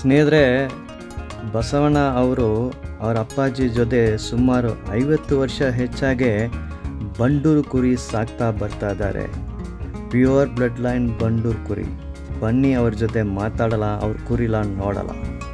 ಸ್ನೇಹಿತರೆ ಬಸವಣ್ಣ ಅವರು ಅವರ ಅಪ್ಪಾಜಿ ಜೊತೆ ಸುಮಾರು ಐವತ್ತು ವರ್ಷ ಹೆಚ್ಚಾಗೆ ಬಂಡೂರು ಕುರಿ ಸಾಕ್ತಾ ಬರ್ತಾ ಇದ್ದಾರೆ ಪ್ಯೂರ್ ಬ್ಲಡ್ ಲೈನ್ ಬಂಡೂರು ಕುರಿ ಬನ್ನಿ ಅವ್ರ ಜೊತೆ ಮಾತಾಡಲ್ಲ ಅವ್ರ ಕುರಿಲ ನೋಡಲ್ಲ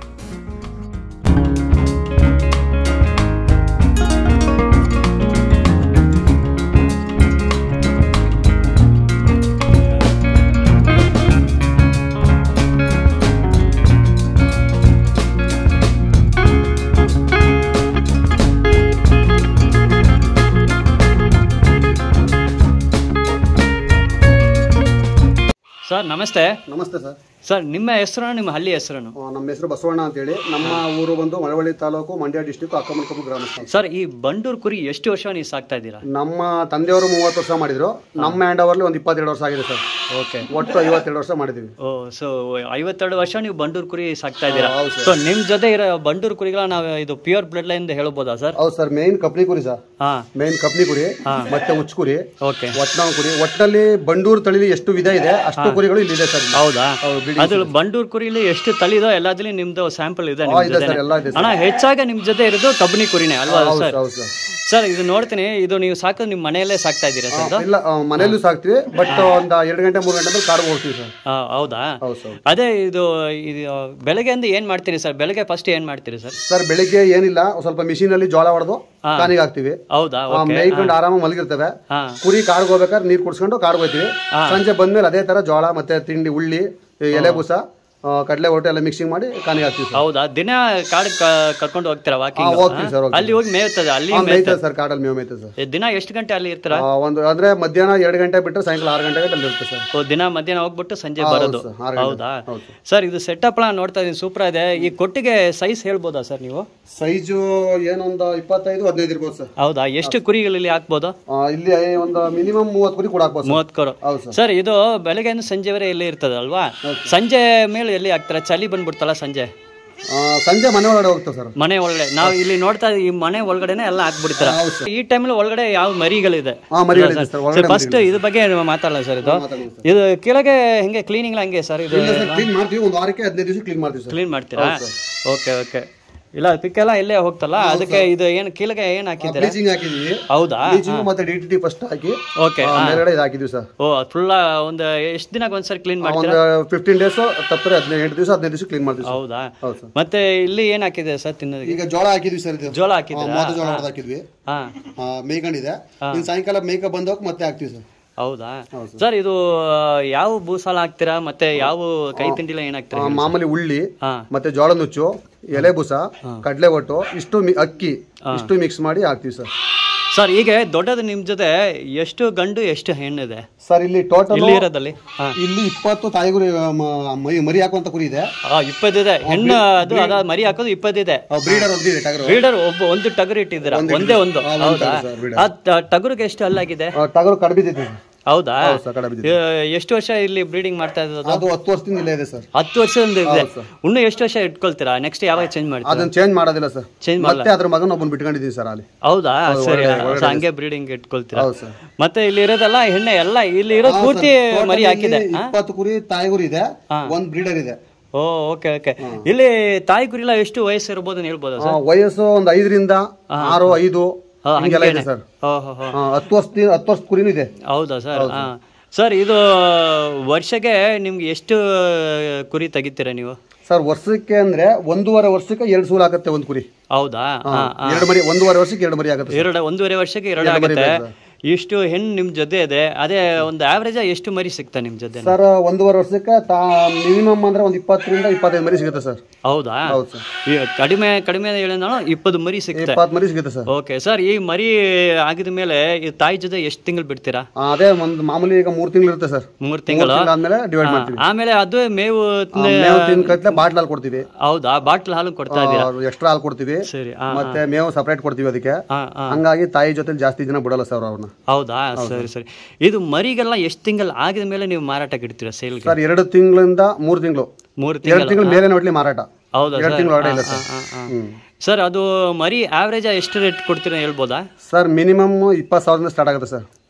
ಸರ್ ನಮಸ್ತೆ ನಮಸ್ತೆ ಸರ್ ಸರ್ ನಿಮ್ಮ ಹೆಸರು ನಿಮ್ಮ ಹಳ್ಳಿ ಹೆಸರನ್ನು ಆ, ನಮ್ಮ ಹೆಸರು ಬಸವಣ್ಣ ಅಂತೇಳಿ ನಮ್ಮ ಊರು ಬಂದು ಮಳವಳ್ಳಿ ತಾಲೂಕು ಮಂಡ್ಯ ಡಿಸ್ಟಿಕ್ ಅಕ್ಕಮಲ್ಕಪ್ಪು ಗ್ರಾಮಸ್ಥ ಸರ್ ಈ ಬಂಡೂರು ಕುರಿ ಎಷ್ಟು ವರ್ಷ ನೀವು ಸಾಕ್ತಾ ಇದ್ದೀರಾ ನಮ್ಮ ತಂದೆಯವರು ಮೂವತ್ತು ವರ್ಷ ಮಾಡಿದ್ರು ನಮ್ಮ ಹ್ಯಾಂಡ್ ಓವರ್ಲಿ ಒಂದು ಇಪ್ಪತ್ತೆರಡು ವರ್ಷ ಆಗಿದೆ ಸರ್ ಓಕೆ ಒಟ್ಟು ಐವತ್ತೆರಡು ವರ್ಷ ಮಾಡಿದ್ದೀವಿ ಓ ಸೊ ಐವತ್ತೆರಡು ವರ್ಷ ನೀವು ಬಂಡೂರು ಕುರಿ ಸಾಕ್ತಾ ಇದ್ದೀರಾ ಹೌದು ಸೊ ನಿಮ್ಮ ಜೊತೆ ಇರೋ ಬಂಡೂರು ಕುರಿಗಳ ನಾವು ಇದು ಪ್ಯೂರ್ ಬ್ಲಡ್ ಲೈನ್ ಹೇಳ್ಬೋದಾ ಸರ್ ಹೌದು ಸರ್ ಮೇನ್ ಕಪ್ನಿ ಕುರಿ ಸರ್ ಹಾ ಮೇನ್ ಕಪ್ನಿ ಕುರಿ ಮತ್ತೆ ಉಚ್ಚ ಕುರಿ ಓಕೆ ಒಟ್ನಾವ್ ಕುರಿ ಒಟ್ಟಿನಲ್ಲಿ ಬಂಡೂರು ತಳಿಲಿ ಎಷ್ಟು ವಿಧ ಇದೆ ಅಷ್ಟು ಕುರಿಗಳು ಇಲ್ಲಿದೆ ಸರ್ ಇಲ್ಲಿ. ಹೌದಾ ಹೌದು, ಬಿಡಿ. ಅದು ಬಂಡೂರು ಕುರಿಲಿ ಎಷ್ಟು ತಳಿದೋ ಎಲ್ಲದಲ್ಲಿ ನಿಮ್ದು ಸ್ಯಾಂಪಲ್ ಇದೆ ಹಾ, ನಿಮ್ ಇದೆ ಜೊತೆ ಸರ್ ಎಲ್ಲ ಇದೆ ಸರ್ ಅಣ್ಣ ಹೆಚ್ಚಾಗಿ ನಿಮ್ ಜೊತೆ ಇರೋದು ಕಬ್ಬಿಣಿ ಕುರಿನೇ ಅಲ್ವಾ ಹೌದು ಸರ್ ಸರ್ ಹೌದು ಸರ್ ಸರ್ ಇದು ನೋಡ್ತೀನಿ ಇದು ನೀವು ಸಾಕೋದು ನಿಮ್ಮ ಮನೆಯಲ್ಲೇ ಸಾಕ್ತಾ ಇದ್ದೀರಾ ಸರ್ ಇದು? ಇಲ್ಲ ಆ, ಮನೆಯಲ್ಲೂ ಸಾಕ್ತಿವಿ ಬಟ್ ಒಂದು ಎರಡು ಗಂಟೆ ಮೂರು ಗಂಟೆ ಮೇಲೆ ಕಾಡು ಹೋಗ್ತೀವಿ ಸರ್ ಆ, ಹೌದಾ ಹೌದು ಸರ್ ಅದೇ ಇದು ಇದು ಬೆಳಗ್ಗೆಯಿಂದ ಏನ್ ಮಾಡ್ತೀರಿ ಸರ್ ಬೆಳಗ್ಗೆ ಫಸ್ಟ್ ಏನ್ ಮಾಡ್ತೀರಿ ಸರ್ ಸರ್ ಬೆಳಿಗ್ಗೆ ಏನಿಲ್ಲ ಒಂದ್ ಸ್ವಲ್ಪ ಮಿಷಿನ್ ಅಲ್ಲಿ ಜೋಳ ಹೊಡೆದು ಕಾನಿಗೆ ಹಾಕ್ತಿವಿ ಹೌದಾ ಆ, ಮೇಯ್ಕೊಂಡು ಆರಾಮಾಗಿ ಮಲಗಿರ್ತವೆ ಹಾ ಕುರಿ ಕಾಡ್ಗೆ ಹೋಗ್ಬೇಕಾದ್ರೆ ನೀರು ಕುಡ್ಸ್ಕೊಂಡು ಕಾಡ್ಗೆ ಹೋಗ್ತೀವಿ ಸಂಜೆ ಬಂದ್ಮೇಲೆ ಅದೇ ತರ ಜೋಳ ಮತ್ತೆ ತಿಂಡಿ ಉಳ್ಳಿ ಈ ಎಲೆ ಬೂಸ ಆ, ಕಡ್ಲೆ ಹೊಟ್ಟೆ ಎಲ್ಲ ಮಿಕ್ಸಿಂಗ್ ಮಾಡಿ ಕಾನಿಗೆ ಹಾಕ್ತೀವಿ ಸರ್ ಹೌದಾ ದಿನ ಕಾಡು ಕರ್ಕೊಂಡು ಹೋಗ್ತೀರಾ ಹಾ, ವಾಕಿಂಗ್ ಹೋಗ್ತೀವಿ ಸರ್ ಹೋಗ್ತೀವಿ. ಅಲ್ಲಿ ಹೋಗಿ ಮೇಯ್ತದೆ ಅಲ್ಲಿ ಹಾ, ಮೇಯ್ತದೆ ಮೇಯ್ತದೆ ಸರ್ ಕಾಡಲ್ಲಿ ಮೇವು ಮೇಯ್ತದೆ ಸರ್ ದಿನ ಎಷ್ಟು ಗಂಟೆ ಅಲ್ಲಿ ಇರ್ತೀರಾ ಆ, ಒಂದು ಅಂದ್ರೆ ಮಧ್ಯಾಹ್ನ ಎರಡು ಗಂಟೆ ಬಿಟ್ಟರೆ ಸಾಯಂಕಾಲ ಆರು ಗಂಟೆಗೆ ಅಲ್ಲಿ ಇರುತ್ತೆ ಸರ್ ಓ, ದಿನ ಮಧ್ಯಾಹ್ನ ಹೋಗ್ಬಿಟ್ಟು ಸಂಜೆ ಬರೋದು ಸರ್, ಆರು ಗಂಟೆ. ಹೌದಾ ಹೌದು ಸರ್. ಸರ್ ಇದು ಸೆಟಪ್ ನೋಡ್ತಾ ಇದೀನಿ ಸೂಪರ್ ಇದೆ ಈ ಕೊಟ್ಟಿಗೆ ಸೈಜ್ ಹೇಳ್ಬೋದಾ ಸರ್ ನೀವು ಸೈಜು ಏನೊಂದು ಇಪ್ಪತ್ತೈದು ಹದಿನೈದು ಇರ್ಬೋದು ಸರ್ ಹೌದಾ ಎಷ್ಟು ಕುರಿಗಳು ಇಲ್ಲಿ ಹಾಕ್ಬೋದು ಆ, ಇಲ್ಲಿ ಒಂದು ಮಿನಿಮಮ್ ಮೂವತ್ತು ಕುರಿ ಕೂಡ ಹಾಕ್ಬೋದು ಸರ್ ಮೂವತ್ತು ಕರು ಹೌದು ಸರ್ ಸರ್ ಇದು ಬೆಳಗ್ಗೆಯಿಂದ ಸಂಜೆವರೆ ಇಲ್ಲಿ ಇರ್ತದೆ ಅಲ್ವಾ ಸಂಜೆ ಮೇಲೆ ಎಲ್ಲಿ ಹಾಕ್ತಾರೆ ಚಳಿ ಬಂದ್ಬಿಡ್ತಲ್ಲ ಸಂಜೆ ಆ, ಸಂಜೆ ಮನೆ ಒಳಗಡೆ ಹೋಗ್ತೇವೆ ಸರ್ ಮನೆ ಒಳಗಡೆ ನಾವು ಇಲ್ಲಿ ನೋಡ್ತಾ ಇದೀವಿ, ಈ ಮನೆ ಒಳಗಡೆನೆ ಎಲ್ಲ ಹಾಕ್ಬಿಡ್ತಾರ ಹೌದು ಈ ಟೈಮಲ್ಲಿ ಒಳಗಡೆ ಯಾವ ಮರಿಗಳಿದೆ ಹಾ ಮರಿಗಳಿದೆ ಸರ್ ಒಳಗಡೆ ಫಸ್ಟ್ ಇದ್ರ ಬಗ್ಗೆ ಮಾತಾಡಲ್ಲ ಸರ್ ಇದು ಇದು ಕೆಳಗೆ ಹೆಂಗೆ ಕ್ಲೀನಿಂಗ್ ಹಂಗೆ ಸರ್ ಇದು ಕ್ಲೀನ್ ಮಾಡ್ತೀವಿ ಒಂದು ವಾರಕ್ಕೆ ಹದಿನೈದು ದಿವಸ ಕ್ಲೀನ್ ಮಾಡ್ತೀವಿ ಸರ್ ಕ್ಲೀನ್ ಮಾಡ್ತೀರಾ ಓಕೆ ಓಕೆ ಇಲ್ಲ ಪಿಕ್ಕೆಲ್ಲ ಇಲ್ಲೇ ಹೋಗ್ತಲ್ಲ ಅದಕ್ಕೆ ಇದು ಏನು ಕೆಳಗೆ ಏನು ಹಾಕಿದ್ದೀರಾ ಬ್ಲೀಚಿಂಗ್ ಹಾಕಿದೀವಿ ಹೌದಾ ಬ್ಲೀಚಿಂಗ್ ಮತ್ತೆ ಡಿ ಟಿ ಟಿ ಫಸ್ಟ್ ಹಾಕಿ ಓಕೆ ಆ, ಮೇಲ್ಗಡೆ ಇದು ಹಾಕಿದ್ವಿ ಸರ್ ಓ ಫುಲ್ಲ ಒಂದು ಎಷ್ಟು ದಿನಕ್ಕೆ ಒಂದ್ಸರಿ ಕ್ಲೀನ್ ಮಾಡ್ತೀರಾ ಒಂದು ಫಿಫ್ಟೀನ್ ಡೇಸ್ ತಪ್ಪರೆ ಹದಿನೈದು ಎಂಟು ದಿವಸ ಹದಿನೈದು ದಿವಸ ಕ್ಲೀನ್ ಮಾಡ್ತೀವಿ ಸರ್ ಹೌದಾ ಹೌದು ಸರ್ ಮತ್ತೆ ಇಲ್ಲಿ ಏನ್ ಹಾಕಿದೆ ಸರ್ ತಿನ್ನೋದಕ್ಕೆ ಈಗ ಜೋಳ ಹಾಕಿದ್ವಿ ಸರ್ ಇದು ಜೋಳ ಆ, ಹಾಕಿದ್ದೀರಾ ಮೂವತ್ತು ಜೋಳ ಹೊಡೆದು ಹಾಕಿದ್ವಿ ಹಾ ಆ, ಮೇಯ್ಕೊಂಡಿದೆ ಇನ್ನು ಸಾಯಂಕಾಲ ಮೇಯ್ಕ ಬಂದೋಗ ಮತ್ತೆ ಹಾಕ್ತೀವಿ ಸರ್ ಹೌದಾ ಸರ್ ಇದು ಆ, ಯಾವ ಭೂಸಾಲ ಹಾಕ್ತೀರಾ ಮತ್ತೆ ಯಾವ ಕೈ ತಿಂಡಿಲ ಏನ್ ಹಾಕ್ತೀರಾ ಆ, ಮಾಮೂಲಿ ಉಳ್ಳಿ ಹಾ ಮತ್ತೆ ಜೋಳ ನುಚ್ಚು ಎಲೆ ಬುಸ ಕಡಲೆ ಒಟ್ಟು ಇಷ್ಟು ಮಿ- ಅಕ್ಕಿ ಇಷ್ಟು ಮಿಕ್ಸ್ ಮಾಡಿ ಹಾಕ್ತೀವಿ ಸರ್ ಸರ್ ಈಗ ದೊಡ್ಡದು ನಿಮ್ ಜೊತೆ ಎಷ್ಟು ಗಂಡು ಎಷ್ಟು ಹೆಣ್ಣಿದೆ ಸರ್ ಇಲ್ಲಿ ಟೋಟಲ್ ಇಲ್ಲಿ ಇರೋದಲ್ಲಿ ಹಾ ಇಲ್ಲಿ ಇಪ್ಪತ್ತು ತಾಯಿಗುರಿ ಮ- ಮರಿ ಮರಿ ಹಾಕುವಂತ ಕುರಿ ಇದೆ ಆ, ಇಪ್ಪತ್ತಿದೆ ಹೆಣ್ಣು ಅದು ಅದ ಮರಿ ಹಾಕೋದು ಇಪ್ಪತ್ತಿದೆ ಬ್ರೀಡರ್ ಒಂದಿದೆ ಟಗರು ಬ್ರೀಡರ್ ಒಬ್ಬ ಒಂದು ಟಗರು ಇಟ್ಟಿದ್ದೀರಾ ಒಂದೇ ಒಂದು ಹಾ, ಒಂದು ಹೌದಾ ಟಗರು ಸರ್, breeder. ಆ ಟ- ಟಗರುಗೆ ಎಷ್ಟು ಹಲ್ಲಾಗಿದೆ ಆ, ಟಗರು ಕಡಿಬಿದ್ದೈತೆ ಸರ್ ಹೌದಾ ಹೌದು ಸರ್ ಕಡಿಬಿದ್ದಿದೆ ಆ, ಎಷ್ಟು ವರ್ಷ ಇಲ್ಲಿ ಬ್ರೀಡಿಂಗ್ ಮಾಡ್ತಾ ಇರೋದು ಅದು ಹತ್ತು ವರ್ಷದಿಂದ ಇಲ್ಲೇ ಇದೆ ಸರ್ ಹತ್ತು ವರ್ಷದಿಂದ ಇದೆ ಇನ್ನು ಎಷ್ಟು ವರ್ಷ ಇಟ್ಕೊಳ್ತೀರಾ ನೆಕ್ಸ್ಟ್ ಯಾವಾಗ ಚೇಂಜ್ ಮಾಡ್ತೀರಾ ಅದನ್ನ ಚೇಂಜ್ ಮಾಡೋದಿಲ್ಲ ಸರ್ ಚೇಂಜ್ ಮತ್ತೆ ಅದ್ರ ಮಗನ ಒಬ್ಬನ್ ಬಿಟ್ಕೊಂಡಿದೀವಿ ಸರ್ ಅಲ್ಲಿ ಹೌದಾ ಸರಿ ಸೊ ಹಂಗೆ ಬ್ರೀಡಿಂಗ್ ಇಟ್ಕೊಳ್ತೀರಾ ಹೌದು ಸರ್ ಮತ್ತೆ ಇಲ್ಲಿ ಇರೋದೆಲ್ಲ ಹೆಣ್ಣೆ ಎಲ್ಲ ಇಲ್ಲಿ ಇರೋದು ಪೂರ್ತಿ ಮರಿ ಹಾಕಿದೆ ಇಪ್ಪತ್ತು ಕುರಿ ತಾಯಿಗುರಿ ಇದೆ ಒಂದ್ ಬ್ರೀಡರ್ ಇದೆ ಓ ಓಕೆ ಓಕೆ ಇಲ್ಲಿ ತಾಯಿ ಕುರಿಲ ಎಷ್ಟು ವಯಸ್ಸು ಇರ್ಬೋದು ಅಂತ ಹೇಳ್ಬೋದಾ ಆ, ಸರ್ ವಯಸ್ಸು ಒಂದ್ ಐದರಿಂದ ಆರು ಐದು ಹಿಂಗೆಲ್ಲ ಇದೆ ಸರ್ ಓ ಹೋ ಹೋ ಆ, ಹತ್ತು ವರ್ಷ ಹತ್ತು ವರ್ಷ ಕುರಿನೂ ಇದೆ ಹೌದಾ ಸರ್ ಹಾ ಸರ್ ಇದು ವರ್ಷಕ್ಕೆ ನಿಮ್ಗೆ ಎಷ್ಟು ಕುರಿ ತೆಗಿತೀರಾ ನೀವು ಸರ್ ವರ್ಷಕ್ಕೆ ಅಂದ್ರೆ ಒಂದೂವರೆ ವರ್ಷಕ್ಕೆ ಎರಡು ಸೂಲ್ ಆಗುತ್ತೆ ಒಂದ್ ಕುರಿ ಹೌದಾ ಹಾ ಎರಡು ಮರಿ ಒಂದೂವರೆ ವರ್ಷಕ್ಕೆ ಎರಡು ಮರಿ ಆಗುತ್ತೆ ಎರಡು ಒಂದೂವರೆ ವರ್ಷಕ್ಕೆ ಎರಡು ಆಗುತ್ತೆ ಇಷ್ಟು ಹೆಣ್ಣು ನಿಮ್ ಜೊತೆ ಇದೆ ಅದೇ ಒಂದು ಆವ್ರೇಜ್ ಎಷ್ಟು ಮರಿ ಸಿಗ್ತಾ ನಿಮ್ ಜೊತೆ ಸರ್ ಒಂದೂವರೆ ವರ್ಷಕ್ಕೆ ತಾ ಮಿನಿಮಮ್ ಅಂದ್ರೆ ಒಂದ್ ಇಪ್ಪತ್ತರಿಂದ ಇಪ್ಪತ್ತೈದು ಮರಿ ಸಿಗುತ್ತೆ ಸರ್ ಹೌದಾ ಹೌದು ಸರ್ ಈ ಕಡಿಮೆ ಕಡಿಮೆ ಹೇಳಿದ ಇಪ್ಪತ್ತು ಮರಿ ಸಿಗ್ತಾ ಇಪ್ಪತ್ತು ಮರಿ ಸಿಗುತ್ತೆ ಸರ್ ಓಕೆ ಸರ್ ಈ ಮರಿ ಆಗಿದ ಮೇಲೆ ಈ ತಾಯಿ ಜೊತೆ ಎಷ್ಟು ತಿಂಗಳು ಬಿಡ್ತೀರಾ ಆ, ಅದೇ ಒಂದ್ ಮಾಮೂಲಿ ಈಗ ಮೂರ್ ತಿಂಗಳು ಇರುತ್ತೆ ಸರ್ ಮೂರ್ ಮೂರ್ ತಿಂಗಳು ತಿಂಗಳಾದ್ಮೇಲೆ ಡಿವೈಡ್ ಮಾಡ್ತೀವಿ ಆಮೇಲೆ ಅದು ಮೇವು ಆ, ಮೇವು ತಿನ್ ಕಟ್ಲೆ ಬಾಟ್ಲ್ ಹಾಲು ಕೊಡ್ತೀವಿ ಹೌದಾ ಬಾಟ್ಲ್ ಹಾಲು ಕೊಡ್ತಾ ಇದ್ದೀರಾ ಎಕ್ಸ್ಟ್ರಾ ಹಾಲು ಕೊಡ್ತೀವಿ ಸರಿ ಆ, ಮತ್ತೆ ಮೇವು ಸಪರೇಟ್ ಕೊಡ್ತೀವಿ ಅದಕ್ಕೆ ಆ, ಆ. ಹಂಗಾಗಿ ತಾಯಿ ಜೊತೆ ಜಾಸ್ತಿ ದಿನ ಬಿಡಲ್ಲ ಸರ್ ಅವ್ರನ್ನ ಹೌದಾ ಸರಿ ಸರಿ ಇದು ಮರಿಗೆಲ್ಲ ಎಷ್ಟು ತಿಂಗಳು ಆಗಿದ ಮೇಲೆ ನೀವು ಮಾರಾಟಕ್ಕೆ ಇಡ್ತೀರಾ ಸೇಲ್ಗೆ ಸರ್ ಎರಡು ತಿಂಗಳಿಂದ ಮೂರ್ ತಿಂಗಳು ಮೂರು ಎರಡು ತಿಂಗಳು ತಿಂಗಳು ಮೇಲೆ ನೋಡ್ಲಿ ಮಾರಾಟ ಹೌದಾ ಎರಡು ಸರ್ ತಿಂಗಳು ಹೊರಡೆ ಇಲ್ಲ ಆ, ಸರ್ ಆ, ಆ. ಹ್ಮ್ ಸರ್ ಅದು ಮರಿ ಆವ್ರೇಜ್ ಎಷ್ಟು ರೇಟ್ ಕೊಡ್ತೀರಾ ಹೇಳ್ಬೋದಾ ಸರ್ ಮಿನಿಮಮ್ ಇಪ್ಪತ್ತು ಸಾವಿರದಿಂದ ಸ್ಟಾರ್ಟ್ ಆಗುತ್ತೆ ಸರ್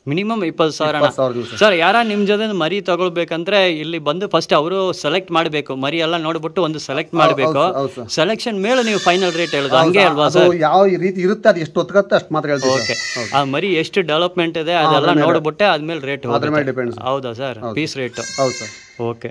ಮಿನಿಮಮ್ ಇಪ್ಪತ್ತು ಸಾವಿರ ಇಪ್ಪತ್ತು ಸಾವಿರ ದಿವಸ ಸರ್ ಯಾರ ನಿಮ್ಮ ಜೊತೆ ಮರಿ ತಗೊಳ್ಬೇಕಂದ್ರೆ ಇಲ್ಲಿ ಬಂದು ಫಸ್ಟ್ ಅವರು ಸೆಲೆಕ್ಟ್ ಮಾಡಬೇಕು ಮರಿ ಎಲ್ಲ ನೋಡ್ಬಿಟ್ಟು ಒಂದು ಸೆಲೆಕ್ಟ್ ಮಾಡಬೇಕು ಹೌದು ಸರ್ ಸೆಲೆಕ್ಷನ್ ಮೇಲೆ ನೀವು ಫೈನಲ್ ರೇಟ್ ಹೇಳೋದು ಹಂಗೆ ಅಲ್ವಾ ಅದು ಯಾವ ರೀತಿ ಇರುತ್ತೆ ಅದು ಎಷ್ಟು ಹೊತ್ಕತ್ತೆ ಅಷ್ಟು ಮಾತ್ರ ಹೇಳ್ತೀವಿ ಓಕೆ ಆ ಮರಿ ಎಷ್ಟು ಡೆವಲಪ್ಮೆಂಟ್ ಇದೆ ಅದೆಲ್ಲ ನೋಡ್ಬಿಟ್ಟೆ ಆದ್ಮೇಲೆ ರೇಟ್ ಅದ್ರ ಮೇಲೆ ಡಿಪೆಂಡ್ಸ್ ಹೌದಾ ಸರ್ ಪೀಸ್ ರೇಟ್ ಹೌದು ಸರ್ ಓಕೆ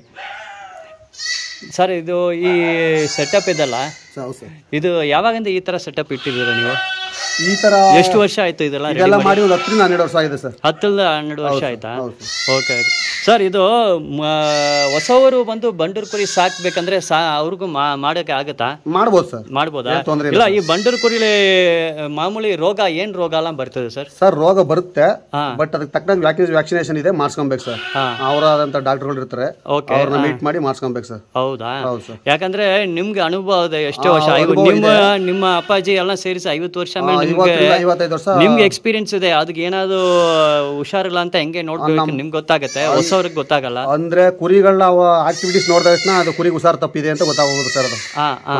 ಸರ್ ಇದು ಈ ಸೆಟಪ್ ಇದಲ್ಲ ಹೌದು ಸರ್ ಇದು ಯಾವಾಗಿಂದ ಈ ತರ ಸೆಟಪ್ ಇಟ್ಟಿದ್ದೀರಾ ನೀವು ಈ ತರ ಎಷ್ಟು ವರ್ಷ ಆಯ್ತು ಇದೆಲ್ಲ ಇದೆಲ್ಲ ಮಾಡಿ ಒಂದು ಹತ್ತರಿಂದ ಹನ್ನೆರಡು ವರ್ಷ ಆಗಿದೆ ಸರ್ ಹತ್ತರಿಂದ ಹನ್ನೆರಡು ವರ್ಷ ಆಯ್ತಾ ಹೌದು ಓಕೆ ಸರ್ ಇದು ಮ, ಹೊಸವರು ಬಂದು ಬಂಡೂರು ಕುರಿ ಸಾಕ್ಬೇಕಂದ್ರೆ ಸಾ ಅವ್ರಿಗೂ ಮಾ ಮಾಡೋಕೆ ಆಗುತ್ತಾ ಮಾಡ್ಬೋದು ಸರ್ ಮಾಡ್ಬೋದಾ ಏನ್ ತೊಂದ್ರೆ ಇಲ್ಲ ಈ ಬಂಡೂರು ಕುರಿಲಿ ಮಾಮೂಲಿ ರೋಗ ಏನ್ ರೋಗ ಎಲ್ಲ ಬರ್ತದೆ ಸರ್ ಸರ್ ರೋಗ ಬರುತ್ತೆ ಹಾ. ಬಟ್ ಅದಕ್ಕೆ ತಕ್ಕಂಗೆ ವ್ಯಾಕ್ಸಿನ್ ವ್ಯಾಕ್ಸಿನೇಷನ್ ಇದೆ ಮಾಡಿಸ್ಕೊಬೇಕು ಸರ್ ಹಾ ಅವರಾದಂಥ ಡಾಕ್ಟರ್ಗಳು ಇರ್ತಾರೆ ಓಕೆ ಅವ್ರನ್ನ ಮೀಟ್ ಮಾಡಿ ಮಾಡಿಸ್ಕೊಬೇಕು ಸರ್ ಹೌದಾ ಹೌದು ಸರ್ ಯಾಕಂದ್ರೆ ನಿಮ್ಗೆ ಅನುಭವ ಇದೆ ಎಷ್ಟೋ ವರ್ಷ ಐವ- ಅನುಭವ ನಿಮ್ಮ ನಿಮ್ಮ ಅಪ್ಪಾಜಿ ಎಲ್ಲ ಸೇರಿಸಿ ಐವತ್ತು ವರ್ಷ ಮೇಲೆ ನಿಮ್ಗೆ ಇವತ್ತರಿಂದ ಐವತ್ತೈದು ವರ್ಷ ನಿಮ್ಗೆ ಎಕ್ಸ್ಪೀರಿಯನ್ಸ್ ಇದೆ ಅದಕ್ಕೆ ಏನಾದ್ರು ಹುಷಾರಿಲ್ಲ ಅಂತ ಹೆಂಗೆ ನೋಡ್ಬೇಕು ನಿಮ್ಗೆ ಗೊತ್ತಾಗತ್ತೆ ಹೊಸವ್ರಿಗೆ ಗೊತ್ತಾಗಲ್ಲ ಅಂದ್ರೆ ಕುರಿಗಳ ಆಕ್ಟಿವಿಟೀಸ್ ನೋಡಿದ ತಕ್ಷಣ ಅದು ಕುರಿಗೆ ಹುಷಾರ್ ತಪ್ಪಿದೆ ಅಂತ ಗೊತ್ತಾಗೋದು ಸರ್ ಅದು ಹಾ ಹಾ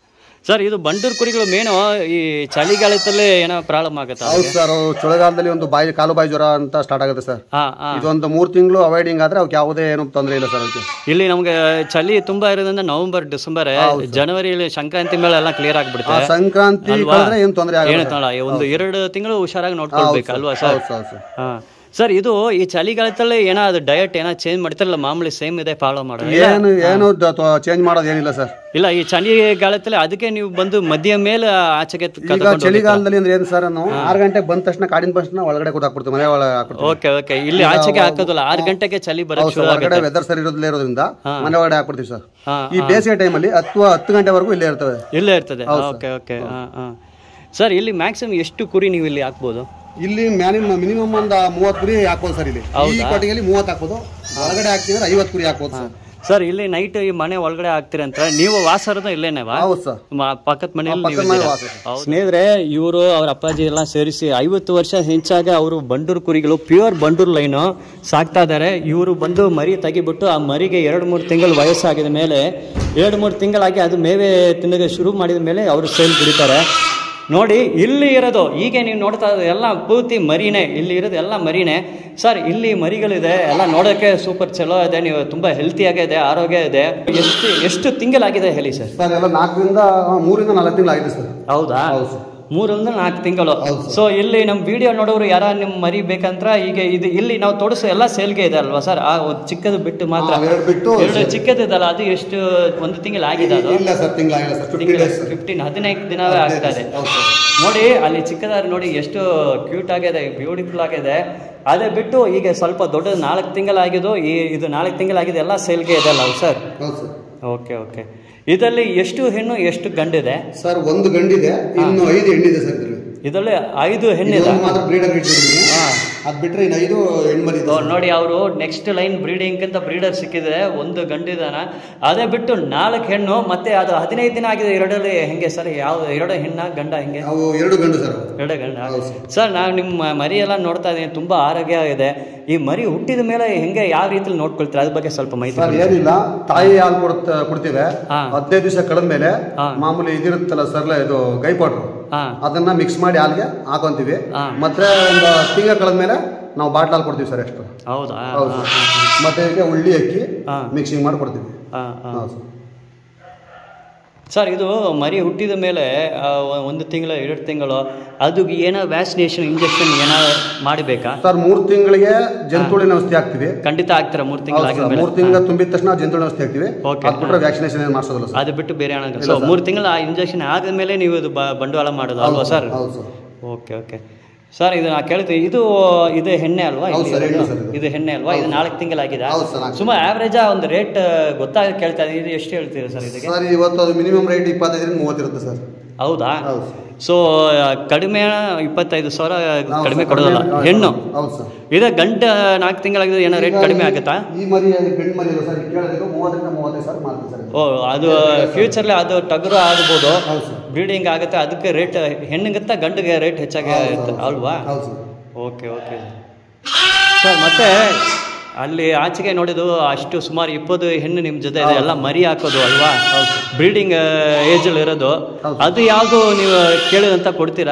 ಸರ್ ಇದು ಬಂಡೂರು ಕುರಿಗಳು ಮೇನು ಈ ಚಳಿಗಾಲದಲ್ಲೇ ಏನೋ ಪ್ರಾಬ್ಲಮ್ ಆಗುತ್ತಾ ಹೌದು ಸರ್ ಚಳಿಗಾಲದಲ್ಲಿ ಒಂದು ಬಾಯಿ ಕಾಲು ಬಾಯಿ ಜ್ವರ ಅಂತ ಸ್ಟಾರ್ಟ್ ಆಗುತ್ತೆ ಸರ್ ಹಾ ಹಾ ಇದೊಂದು ಮೂರು ತಿಂಗಳು ಅವಾಯ್ಡಿಂಗ್ ಆದ್ರೆ ಅವಕ್ಕೆ ಯಾವುದೇ ಏನು ತೊಂದರೆ ಇಲ್ಲ ಸರ್ ಅದಕ್ಕೆ ಇಲ್ಲಿ ನಮ್ಗೆ ಚಳಿ ತುಂಬಾ ಇರೋದ್ರಿಂದ ನವೆಂಬರ್ ಡಿಸೆಂಬರ್ ಜನವರಿಲಿ ಸಂಕ್ರಾಂತಿ ಮೇಲೆ ಎಲ್ಲ ಕ್ಲಿಯರ್ ಆಗ್ಬಿಡುತ್ತೆ ಸಂಕ್ರಾಂತಿ ಕಳೆದ್ರೆ ಏನು ತೊಂದರೆ ಆಗಲ್ಲ ಏನು ತೊಗೊಳ ಒಂದು ಎರಡು ತಿಂಗಳು ಹುಷಾರಾಗಿ ನೋಡ್ಕೊಳ್ಬೇಕು ಅಲ್ವಾ ಸರ್ ಹೌದು ಸರ್ ಸರ್ ಹಾ ಸರ್ ಇದು ಈ ಚಳಿಗಾಲದಲ್ಲಿ ಏನೋ ಅದು ಡಯಟ್ ಏನೋ ಚೇಂಜ್ ಮಾಡ್ತಾರಲ್ಲ ಮಾಮೂಲಿ ಸೇಮ್ ಇದೆ ಫಾಲೋ ಮಾಡೋದು ಏನು ಏನು ಚೇಂಜ್ ಮಾಡೋದು ಏನಿಲ್ಲ ಸರ್ ಇಲ್ಲ ಈ ಚಳಿಗಾಲದಲ್ಲಿ ಅದಕ್ಕೆ ನೀವು ಬಂದು ಮಧ್ಯ ಮೇಲೆ ಆಚೆಗೆ ಈಗ ಚಳಿಗಾಲದಲ್ಲಿ ಅಂದ್ರೆ ಏನು ಸರ್ ನಾವು ಆರು ಗಂಟೆಗೆ ಬಂದ ತಕ್ಷಣ ಕಾಡಿನ ತಕ್ಷಣ ಒಳಗಡೆ ಕೂತಾಕ್ಬಿಡ್ತೀವಿ ಮನೆ ಒಳಗೆ ಹಾಕ್ಬಿಡ್ತೀವಿ ಓಕೆ ಓಕೆ ಇಲ್ಲಿ ಆಚೆಗೆ ಹಾಕೋದಿಲ್ಲ ಆರು ಗಂಟೆಗೆ ಚಳಿ ಬರೋದು ಹೌದು ಸರ್ ಹೊರಗಡೆ ವೆದರ್ ಸರಿ ಇರೋದಿಲ್ಲ ಇರೋದ್ರಿಂದ ಮನೆ ಒಳಗಡೆ ಹಾಕ್ಬಿಡ್ತೀವಿ ಸರ್ ಹಾ, ಈ ಬೇಸಿಗೆ ಟೈಮಲ್ಲಿ ಹತ್ತು ಹತ್ತು ಗಂಟೆವರೆಗೂ ಇಲ್ಲೇ ಇರ್ತವೆ ಇಲ್ಲೇ ಇರ್ತದೆ ಓಕೆ ಓಕೆ ಹಾಂ ಹಾಂ ಸರ್ ಇಲ್ಲಿ ಮ್ಯಾಕ್ಸಿಮಮ್ ಎಷ್ಟು ಕುರಿ ನೀವು ಇಲ್ಲಿ ಹಾಕ್ಬೋದು ಇಲ್ಲಿ ಮಿನಿಮಮ್ ಮಿನಿಮಮ್ ಒಂದು ಮೂವತ್ತು ಕುರಿ ಹಾಕ್ಬೋದು ಸರ್ ಇಲ್ಲಿ ಈ ಕೊಟ್ಟಿಗೆಯಲ್ಲಿ ಮೂವತ್ತು ಹಾಕ್ಬೋದು ಒಳಗಡೆ ಹಾಕ್ತಿದ್ರೆ ಐವತ್ತು ಕುರಿ ಹಾಕ್ಬೋದು ಸರ್ ಸರ್ ಇಲ್ಲಿ ನೈಟ್ ಈ ಮನೆ ಒಳಗಡೆ ಹಾಕ್ತೀರಂತ ನೀವು ವಾಸ ಇರೋದು ಇಲ್ಲೇನೇವಾ ಹೌದು ಸರ್ ಪಕ್ಕದ ಮನೆಯಲ್ಲಿ ನೀವು ಪಕ್ಕದ ಮನೆ ಇದ್ದೀರಾ? ವಾಸ ಸರ್. ಹೌದು. ಸ್ನೇಹಿತರೆ ಇವರು ಅವ್ರ ಅಪ್ಪಾಜಿ ಎಲ್ಲ ಸೇರಿಸಿ ಐವತ್ತು ವರ್ಷ ಹೆಚ್ಚಾಗ ಅವರು ಬಂಡೂರು ಕುರಿಗಳು ಪ್ಯೂರ್ ಬಂಡೂರು ಲೈನು ಸಾಕ್ತಾ ಇದ್ದಾರೆ ಇವರು ಬಂದು ಮರಿ ತೆಗಿಬಿಟ್ಟು ಆ ಮರಿಗೆ ಎರಡು ಮೂರು ತಿಂಗಳು ವಯಸ್ಸಾಗಿದ ಮೇಲೆ ಎರಡು ಮೂರು ತಿಂಗಳಾಗಿ ಅದು ಮೇವೆ ತಿನ್ನೋಕೆ ಶುರು ಮಾಡಿದ ಮೇಲೆ ಅವರು ಸೇಲ್ ಬಿಡ್ತಾರೆ ನೋಡಿ ಇಲ್ಲಿ ಇರೋದು ಈಗ ನೀವು ನೋಡ್ತಾ ಇರೋದು ಎಲ್ಲ ಪೂರ್ತಿ ಮರಿನೇ ಇಲ್ಲಿ ಇರೋದು ಎಲ್ಲ ಮರಿನೇ ಸರ್ ಇಲ್ಲಿ ಮರಿಗಳಿದೆ ಎಲ್ಲ ನೋಡೋಕ್ಕೆ ಸೂಪರ್ ಚಲೋ ಇದೆ ನೀವು ತುಂಬ ಹೆಲ್ತಿಯಾಗೇ ಇದೆ ಆರೋಗ್ಯ ಇದೆ ಎಷ್ಟು ಎಷ್ಟು ತಿಂಗಳಾಗಿದೆ ಹೇಳಿ ಸರ್ ಸರ್ ಎಲ್ಲ ನಾಲ್ಕರಿಂದ ಆ, ಮೂರಿಂದ ನಾಲ್ಕು ತಿಂಗಳು ಆಗಿದೆ ಸರ್ ಹೌದಾ ಹೌದು ಸರ್ ಮೂರಿಂದ ನಾಲ್ಕು ತಿಂಗಳು ಹೌದು ಸೊ ಇಲ್ಲಿ ನಮ್ಮ ವಿಡಿಯೋ ನೋಡೋರು ಯಾರ ನಿಮ್ ಮರಿ ಬೇಕಂತ್ರ ಈಗ ಇದು ಇಲ್ಲಿ ನಾವು ತೋರಿಸೋ ಎಲ್ಲ ಸೇಲ್ಗೆ ಇದೆ ಅಲ್ವಾ ಸರ್ ಆ ಒಂದು ಚಿಕ್ಕದು ಬಿಟ್ಟು ಮಾತ್ರ ಎರಡು ಬಿಟ್ಟು ಎರಡು ಚಿಕ್ಕದಿದಲ್ಲ ಅದು ಎಷ್ಟು ಒಂದು ತಿಂಗಳು ಆಗಿದೆ ಅದು ಇಲ್ಲ ಸರ್ ತಿಂಗಳಾಗಿಲ್ಲ sir fifty days sir fifteen ಹದಿನೈದು ದಿನವೇ ಆಗ್ತಾ ಇದೆ ಹೌದು ಸರ್ ನೋಡಿ ಅಲ್ಲಿ ಚಿಕ್ಕದಾದ್ರೆ ನೋಡಿ ಎಷ್ಟು ಕ್ಯೂಟ್ ಆಗಿದೆ ಬ್ಯೂಟಿಫುಲ್ ಆಗಿದೆ ಅದೇ ಬಿಟ್ಟು ಈಗ ಸ್ವಲ್ಪ ದೊಡ್ಡದು ನಾಲ್ಕು ತಿಂಗಳಾಗಿದ್ದು ಈ ಇದು ನಾಲ್ಕು ತಿಂಗಳಾಗಿದೆ ಎಲ್ಲ ಸೇಲ್ಗೆ ಇದೆ ಅಲ್ಲ ಸರ್ ಹೌದು ಸರ್ ಓಕೆ ಓಕೆ ಇದರಲ್ಲಿ ಎಷ್ಟು ಹೆಣ್ಣು ಎಷ್ಟು ಗಂಡಿದೆ ಸರ್ ಒಂದು ಗಂಡಿದೆ ಇನ್ನು ಐದು ಹೆಣ್ಣಿದೆ ಸರ್ ಇದರಲ್ಲಿ ಇದರಲ್ಲಿ ಐದು ಹೆಣ್ಣಿದೆ ಒಂದು ಮಾತ್ರ ಬ್ರೀಡರ್ ಇಟ್ಟಿದ್ದೀನಿ ಅದು ಬಿಟ್ರೆ ಇನ್ನು ಐದು ಹೆಣ್ಮರಿ ಇದೆ ಓ, ನೋಡಿ ಅವರು ನೆಕ್ಸ್ಟ್ ಲೈನ್ ಬ್ರೀಡಿಂಗ್ ಅಂತ ಬ್ರೀಡರ್ ಸಿಕ್ಕಿದೆ ಒಂದು ಗಂಡಿದಾನ ಅದೇ ಬಿಟ್ಟು ನಾಲ್ಕು ಹೆಣ್ಣು ಮತ್ತೆ ಅದು ಹದಿನೈದು ದಿನ ಆಗಿದೆ ಎರಡಲ್ಲಿ ಹೆಂಗೆ ಸರ್ ಯಾವ ಎರಡು ಹೆಣ್ಣ ಗಂಡ ಹೆಂಗೆ ಅವು ಎರಡು ಗಂಡು ಸರ್ ಎರಡು ಗಂಡ ಸರ್ ನಾವು ನಿಮ್ಮ ಮರಿ ಎಲ್ಲ ನೋಡ್ತಾ ಇದ್ದೀನಿ ತುಂಬಾ ಆರೋಗ್ಯ ಇದೆ ಈ ಮರಿ ಹುಟ್ಟಿದ ಮೇಲೆ ಹೆಂಗೆ ಯಾವ ರೀತಿಲಿ ನೋಡ್ಕೊಳ್ತೀರಾ ಅದ್ರ ಬಗ್ಗೆ ಸ್ವಲ್ಪ ಮಾಹಿತಿ ಸರ್ ಏನಿಲ್ಲ ತಾಯಿ ಹಾಲು ಕೊಡ್ತ ಕೊಡ್ತೀವಿ ಹಾ. ಹದಿನೈದು ದಿವಸ ಕಳೆದ ಮೇಲೆ ಹಾ. ಮಾಮೂಲಿ ಇದಿರುತ್ತಲ್ಲ ಸರ್ಲ ಇದು ಗೈ ಪೌಡ್ರು ಹಾ ಅದನ್ನ ಮಿಕ್ಸ್ ಮಾಡಿ ಹಾಲ್ಗೆ ಹಾಕೊಂತೀವಿ ಹಾ. ಮತ್ತೆ ಒಂದು ತಿಂಗಳ ಕಳೆದ ಮೇಲೆ ನಾವು ಬಾಟ್ಲ್ ಹಾಲು ಕೊಡ್ತೀವಿ ಸರ್ ಎಷ್ಟು ಹೌದಾ ಹೌದು ಮತ್ತೆ ಈಗ ಉಳ್ಳಿ ಅಕ್ಕಿ ಹಾ. ಮಿಕ್ಸಿಂಗ್ ಮಾಡಿ ಕೊಡ್ತೀವಿ ಹಾ, ಹಾ. ಹೌದು ಸರ್. ಸರ್ ಇದು ಮರಿ ಹುಟ್ಟಿದ ಮೇಲೆ ಆ, ಒ- ಒಂದು ತಿಂಗಳು ಎರಡು ತಿಂಗಳು ಅದು ಏನೋ ವ್ಯಾಕ್ಸಿನೇಷನ್ ಇಂಜೆಕ್ಷನ್ ಏನೋ ಮಾಡಬೇಕಾ ಸರ್ ಮೂರು ತಿಂಗಳಿಗೆ ಜಂತುಳಿನ ಔಷಧಿ ಹಾಕ್ತಿವಿ ಖಂಡಿತ ಆಗ್ತಾರ ಮೂರು ಹೌದು ತಿಂಗಳಾಗಿದ ಸರ್ ಮೇಲೆ ಮೂರು ತಿಂಗಳ ತುಂಬಿದ ತಕ್ಷಣ ಜಂತುಳಿನ ಔಷಧಿ ಹಾಕ್ತಿವಿ Okay. ಅದು ಬಿಟ್ರೆ ವ್ಯಾಕ್ಸಿನೇಷನ್ ಏನು ಮಾಡಿಸೋದಿಲ್ಲ ಸರ್ ಅದು ಬಿಟ್ಟು ಬೇರೆ ಹಣ ಸೊ ಮೂರು ತಿಂಗಳ ಆ ಇಂಜೆಕ್ಷನ್ ಆದಮೇಲೆ ನೀವು ಇದು ಬ- ಬಂಡವಾಳ ಮಾಡೋದು ಅಲ್ವಾ ಸರ್ ಹೌದು ಸರ್ ಓಕೆ ಓಕೆ ಸರ್ ಇದು ನಾ ಕೇಳ್ತೀವಿ ಇದು ಇದು ಹೆಣ್ಣೆ ಅಲ್ವಾ ಹೌದು ಇಲ್ಲಿ ಸರ್, ಇರೋದು? ಹೆಣ್ಣು ಸರ್ ಇದು. ಇದು ಹೆಣ್ಣೆ ಅಲ್ವಾ ಇದು ನಾಲ್ಕು ತಿಂಗಳಾಗಿದೆ ಹೌದು ಸರ್, ನಾಲ್ಕು ಸುಮಾರು ಆವ್ರೇಜ್ ಒಂದು ರೇಟ್ ಗೊತ್ತಾಗ ಕೇಳ್ತಾ ಇದ್ದೀನಿ ಇದು ಎಷ್ಟು ಹೇಳ್ತೀರಾ ಸರ್ ಇದಕ್ಕೆ ಸರ್ ಇವತ್ತು ಅದು ಮಿನಿಮಮ್ ರೇಟ್ ಇಪ್ಪತ್ತೈದರಿಂದ ಮೂವತ್ತು ಇರುತ್ತೆ ಸರ್ ಹೌದಾ ಹೌದು ಸೊ ಕಡಿಮೆ ಇಪ್ಪತ್ತೈದು ಸಾವಿರ ಹೌದು ಕಡಿಮೆ ಸರ್, ಕೊಡೋದಲ್ಲ ಹೌದು, ಹೆಣ್ಣು ಹೌದು ಸರ್ ಇದೇ ಗಂಟೆ ನಾಲ್ಕು ತಿಂಗಳಾಗಿದೆ ಏನೋ ರೇಟ್ ಕಡಿಮೆ ಆಗುತ್ತಾ ಈ ಮರಿ ಗಂಡು ಮರಿ ಇದೆ ಸರ್ ಕೇಳಿದ್ರು ಮೂವತ್ತರಿಂದ ಮೂವತ್ತೈದು ಸಾವಿರ ಮಾಡ್ತೀವಿ ಸರ್ ಇದು. ಓ ಅದು ಫ್ಯೂಚರ್ಲಿ ಅದು ಟಗರು ಆಗ್ಬೋದು ಹೌದು ಸರ್ ಬ್ರೀಡಿಂಗ್ ಆಗುತ್ತೆ ಅದಕ್ಕೆ ರೇಟ್ ಹೆಣ್ಣಿಗಿಂತ ಗಂಡಿಗೆ ರೇಟ್ ಹೆಚ್ಚಾಗಿ ಇರುತ್ತೆ ಅಲ್ವಾ ಹೌದು ಸರ್ ಓಕೆ ಓಕೆ ಸರ್ ಮತ್ತೆ ಅಲ್ಲಿ ಆಚೆಗೆ ನೋಡಿದ್ದು ಅಷ್ಟು ಸುಮಾರು ಇಪ್ಪತ್ತು ಹೆಣ್ಣು ನಿಮ್ಮ ಜೊತೆ ಇದೆ ಎಲ್ಲ ಮರಿ ಹಾಕೋದು ಅಲ್ವಾ ಬ್ರೀಡಿಂಗ್ ಏಜಲ್ಲಿ ಇರೋದು ಹೌದು. ಅದು ಯಾವುದು ನೀವು ಕೇಳಿದಂತ ಕೊಡ್ತೀರಾ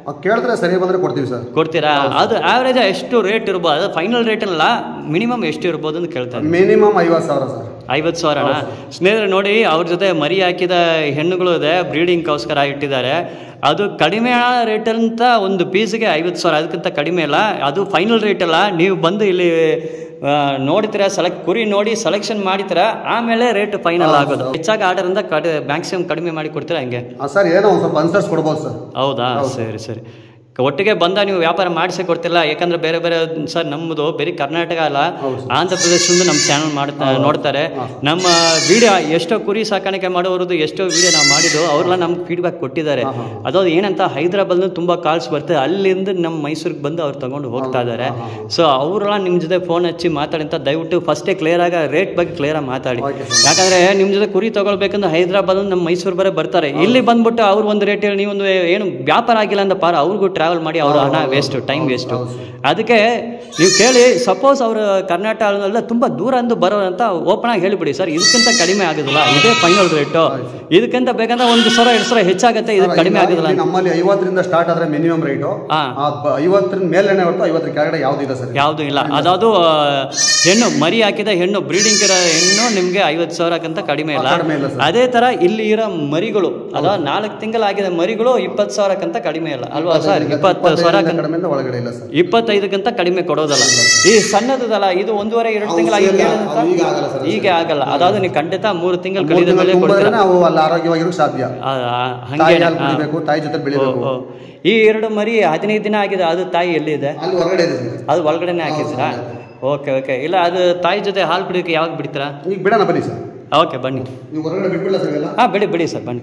ಆ, ಕೇಳಿದ್ರೆ ಸರಿ ಬಂದ್ರೆ ಕೊಡ್ತೀವಿ ಸರ್ ಕೊಡ್ತೀರಾ ಅದು ಆವ್ರೇಜ್ ಎಷ್ಟು ರೇಟ್ ಇರ್ಬೋದು ಅದು ಫೈನಲ್ ರೇಟ್ ಅಲ್ಲ ಮಿನಿಮಮ್ ಎಷ್ಟು ಇರ್ಬೋದು ಅಂತ ಕೇಳ್ತಾರೆ ಮಿನಿಮಮ್ ಐವತ್ತು ಸಾವಿರ ಸರ್ ಐವತ್ತು ಸಾವಿರನ ಸ್ನೇಹಿತರೆ ನೋಡಿ ಅವ್ರ ಜೊತೆ ಮರಿ ಹಾಕಿದ ಹೆಣ್ಣುಗಳು ಇದೆ ಬ್ರೀಡಿಂಗ್ಗೋಸ್ಕರ ಇಟ್ಟಿದ್ದಾರೆ ಅದು ಕಡಿಮೆ ರೇಟಂತ ಒಂದು ಪೀಸ್ಗೆ ಐವತ್ತು ಸಾವಿರ ಅದಕ್ಕಿಂತ ಕಡಿಮೆ ಇಲ್ಲ ಅದು ಫೈನಲ್ ರೇಟ್ ಅಲ್ಲ ನೀವು ಬಂದು ಇಲ್ಲಿ ಆ, ನೋಡ್ತೀರಾ ಸೆಲೆಕ್ಟ್ ಕುರಿ ನೋಡಿ ಸೆಲೆಕ್ಷನ್ ಮಾಡಿತೀರಾ ಆಮೇಲೆ ರೇಟ್ ಫೈನಲ್ ಆಗೋದು ಹೆಚ್ಚಾಗಿ ಆರ್ಡರಿಂದ ಕಡಿ ಮ್ಯಾಕ್ಸಿಮಮ್ ಕಡಿಮೆ ಮಾಡಿ ಕೊಡ್ತೀರಾ ಹಂಗೆ ಆ, ಸರ್ ಏನೋ ಒಂದು ಸ್ವಲ್ಪ ಅನ್ಸರ್ಸ್ ಕೊಡ್ಬೋದು ಸರ್ ಹೌದಾ ಸರಿ ಸರಿ ಒಟ್ಟಿಗೆ ಬಂದ ನೀವು ವ್ಯಾಪಾರ ಮಾಡಿಸಿ ಕೊಡ್ತಿಲ್ಲ ಯಾಕಂದ್ರೆ ಬೇರೆ ಬೇರೆ ಸರ್ ನಮ್ಮದು ಬರೀ ಕರ್ನಾಟಕ ಅಲ್ಲ ಆಂಧ್ರ ಪ್ರದೇಶದಿಂದ ನಮ್ಮ ಚಾನಲ್ ಮಾಡ್ತಾ ನೋಡ್ತಾರೆ ನಮ್ಮ ವಿಡಿಯೋ ಎಷ್ಟೋ ಕುರಿ ಸಾಕಾಣಿಕೆ ಮಾಡೋರದ್ದು ಎಷ್ಟೋ ವಿಡಿಯೋ ನಾವು ಮಾಡಿದ್ದು ಅವ್ರೆಲ್ಲ ನಮ್ಗೆ ಫೀಡ್ಬ್ಯಾಕ್ ಕೊಟ್ಟಿದ್ದಾರೆ ಅದು ಏನಂತ ಹೈದರಾಬಾದ್ ತುಂಬ ಕಾಲ್ಸ್ ಬರ್ತದೆ ಅಲ್ಲಿಂದ ನಮ್ಮ ಮೈಸೂರಿಗೆ ಬಂದು ಅವ್ರು ತಗೊಂಡು ಹೋಗ್ತಾ ಇದ್ದಾರೆ ಸೊ ಅವರೆಲ್ಲ ನಿಮ್ಮ ಜೊತೆ ಫೋನ್ ಹಚ್ಚಿ ಮಾತಾಡಿ ಅಂತ ದಯವಿಟ್ಟು ಫಸ್ಟೇ ಕ್ಲಿಯರ್ ಆಗ ರೇಟ್ ಬಗ್ಗೆ ಕ್ಲಿಯರ್ ಆಗಿ ಮಾತಾಡಿ ಯಾಕಂದ್ರೆ ನಿಮ್ಮ ಜೊತೆ ಕುರಿ ತಗೊಳ್ಬೇಕಂದ್ರೆ ಹೈದರಾಬಾದ್ ನಮ್ಮ ಮೈಸೂರು ಬರೋ ಬರ್ತಾರೆ ಇಲ್ಲಿ ಬಂದ್ಬಿಟ್ಟು ಅವ್ರು ಒಂದು ರೇಟ್ ಹೇಳಿ ನೀವೊಂದು ಏನು ವ್ಯಾಪಾರ ಆಗಿಲ್ಲ ಅಂತ ಪಾರ ಅವ್ರಿಗೂ ಟ್ರಾವೆಲ್ ಮಾಡಿ ಅವ್ರ ಹಣ ವೇಸ್ಟ್ ಟೈಮ್ ವೇಸ್ಟು ಅದಕ್ಕೆ ನೀವು ಕೇಳಿ ಸಪೋಸ್ ಅವರು ಕರ್ನಾಟಕದಲ್ಲ ತುಂಬ ದೂರ ಅಂದು ಬರೋ ಅಂತ ಓಪನ್ ಆಗಿ ಹೇಳಿಬಿಡಿ ಸರ್ ಇದಕ್ಕಿಂತ ಕಡಿಮೆ ಆಗೋದಿಲ್ಲ ಇದೇ ಫೈನಲ್ ರೇಟು ಇದಕ್ಕಿಂತ ಬೇಕಂದ್ರೆ ಒಂದು ಸಾವಿರ ಎರಡು ಸಾವಿರ ಹೆಚ್ಚಾಗುತ್ತೆ ಇದು ಕಡಿಮೆ ಆಗೋದಿಲ್ಲ ಇಲ್ಲಿ ನಮ್ಮಲ್ಲಿ ಐವತ್ತರಿಂದ ಸ್ಟಾರ್ಟ್ ಆದ್ರೆ ಮಿನಿಮಮ್ ರೇಟು ಹಾ. ಐವತ್ತರಿಂದ ಮೇಲೇನೆ ಹೊರತು ಐವತ್ತರ ಕೆಳಗಡೆ ಯಾವ್ದು ಇಲ್ಲ ಸರ್ ಯಾವುದು ಇಲ್ಲ ಅದಾವುದು ಆ, ಹೆಣ್ಣು ಮರಿ ಹಾಕಿದ ಹೆಣ್ಣು ಬ್ರೀಡಿಂಗ್ ಇರೋ ಹೆಣ್ಣು ನಿಮಗೆ ಐವತ್ತು ಸಾವಿರಕ್ಕಿಂತ ಕಡಿಮೆ ಇಲ್ಲ ಕಡಿಮೆ ಇಲ್ಲ ಸರ್ ಅದೇ ತರ ಇಲ್ಲಿ ಇರೋ ಮರಿಗಳು ಅದ ನಾಲ್ಕು ತಿಂಗಳಾಗಿದ ಮರಿಗಳು ಇಪ್ಪತ್ತು ಸಾವಿರಕ್ಕಿಂತ ಕಡಿಮೆ ಇಲ್ಲ ಅಲ್ವಾ ಸರ್ ಇಪ್ಪತ್ತು ಸಾವಿರ ಕಡಿಮೆಯಿಂದ ಒಳಗಡೆ ಇಲ್ಲ ಸರ್ ಇಪ್ಪತ್ತೈದಕ್ಕಿಂತ ಕಡಿಮೆ ಕೊಡೋದಲ್ಲ ಈ ಸಣ್ಣದಲ್ಲ ಇದು ಒಂದೂವರೆ ಎರಡು ತಿಂಗಳಾಗಿ ಇಲ್ಲ, ಅದು ಈಗ ಆಗಲ್ಲ ಸರ್. ಈಗ ಆಗಲ್ಲ ಅದಾದ್ರು ನೀವು ಖಂಡಿತ ಮೂರು ತಿಂಗಳು ಮೂರು ಕಳೆದ ಮೇಲೆ ತಿಂಗಳು ಕೊಡ್ತೀರಾ ತುಂಬಿದ್ರೆ ನಾವು ಅಲ್ಲಿ ಆರೋಗ್ಯವಾಗಿರೋಕೆ ಸಾಧ್ಯ ಆ, ಆ, ತಾಯಿ ಹಂಗೆ ಹಾಲು ಕುಡಿಬೇಕು ತಾಯಿ ಜೊತೆ ಬೆಳಿಬೇಕು ಓ. ಈ ಎರಡು ಮರಿ ಹದಿನೈದು ದಿನ ಆಗಿದೆ ಅದು ತಾಯಿ ಎಲ್ಲಿದೆ ಅಲ್ಲಿ ಹೊರಗಡೆ ಇದೆ ಸರ್ ಅದು ಒಳಗಡೆನೆ ಹಾಕಿದ್ದೀರಾ ಓಕೆ ಓಕೆ ಇಲ್ಲ ಅದು ತಾಯಿ ಜೊತೆ ಹಾಲು ಕುಡಿಯೋಕೆ ಯಾವಾಗ ಬಿಡ್ತೀರಾ ಈಗ ಬಿಡೋಣ ಬನ್ನಿ ಸರ್ ಓಕೆ ಬನ್ನಿ ನೀವು ಹೊರಗಡೆ ಬಿಟ್ಬಿಡಲ್ಲ ಸರ್ ಇವೆಲ್ಲ ಹಾಂ ಬಿಡಿ ಬಿಡಿ ಸರ್ ಬನ್ನಿ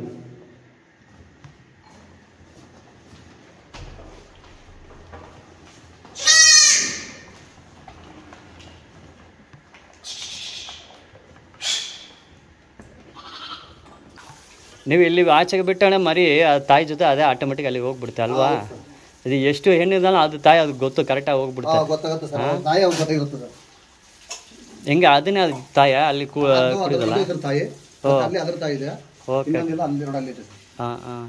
ನೀವು ಇಲ್ಲಿ ಆಚೆಗೆ ಬಿಟ್ಟಣೆ ಮರಿ ಆ ತಾಯಿ ಜೊತೆ ಅದೇ ಆಟೋಮೆಟಿಕ್ ಅಲ್ಲಿ ಹೋಗ್ಬಿಡುತ್ತೆ ಅಲ್ವಾ ಇದು ಎಷ್ಟು ಹೆಣ್ಣಿದಲ್ಲ ಅದು ತಾಯಿ ಅದು ಗೊತ್ತು ಕರೆಕ್ಟಾಗಿ ಹೋಗ್ಬಿಡುತ್ತೆ ಗೊತ್ತಾಗುತ್ತೆ ಸರ್ ತಾಯಿ ಅವ್ರ ಜೊತೆ ಇರುತ್ತೆ ಸರ್ ಹೆಂಗೆ ಅದನ್ನೇ ಅದು ತಾಯ ಅಲ್ಲಿ ಕು ಅದು- ಅದು ಕುಡಿಯೋದಲ್ಲ ಅದು ಇದ್ರ ತಾಯಿ ಅಲ್ಲಿ ಅದ್ರ ತಾಯಿ ಇದೆ ಓಕೆ ಇನ್ನೊಂದಿಲ್ಲ ಅಲ್ಲಿ ನೋಡಿ ಅಲ್ಲಿ ಇದೆ ಸರ್ ಹಾಂ ಹಾಂ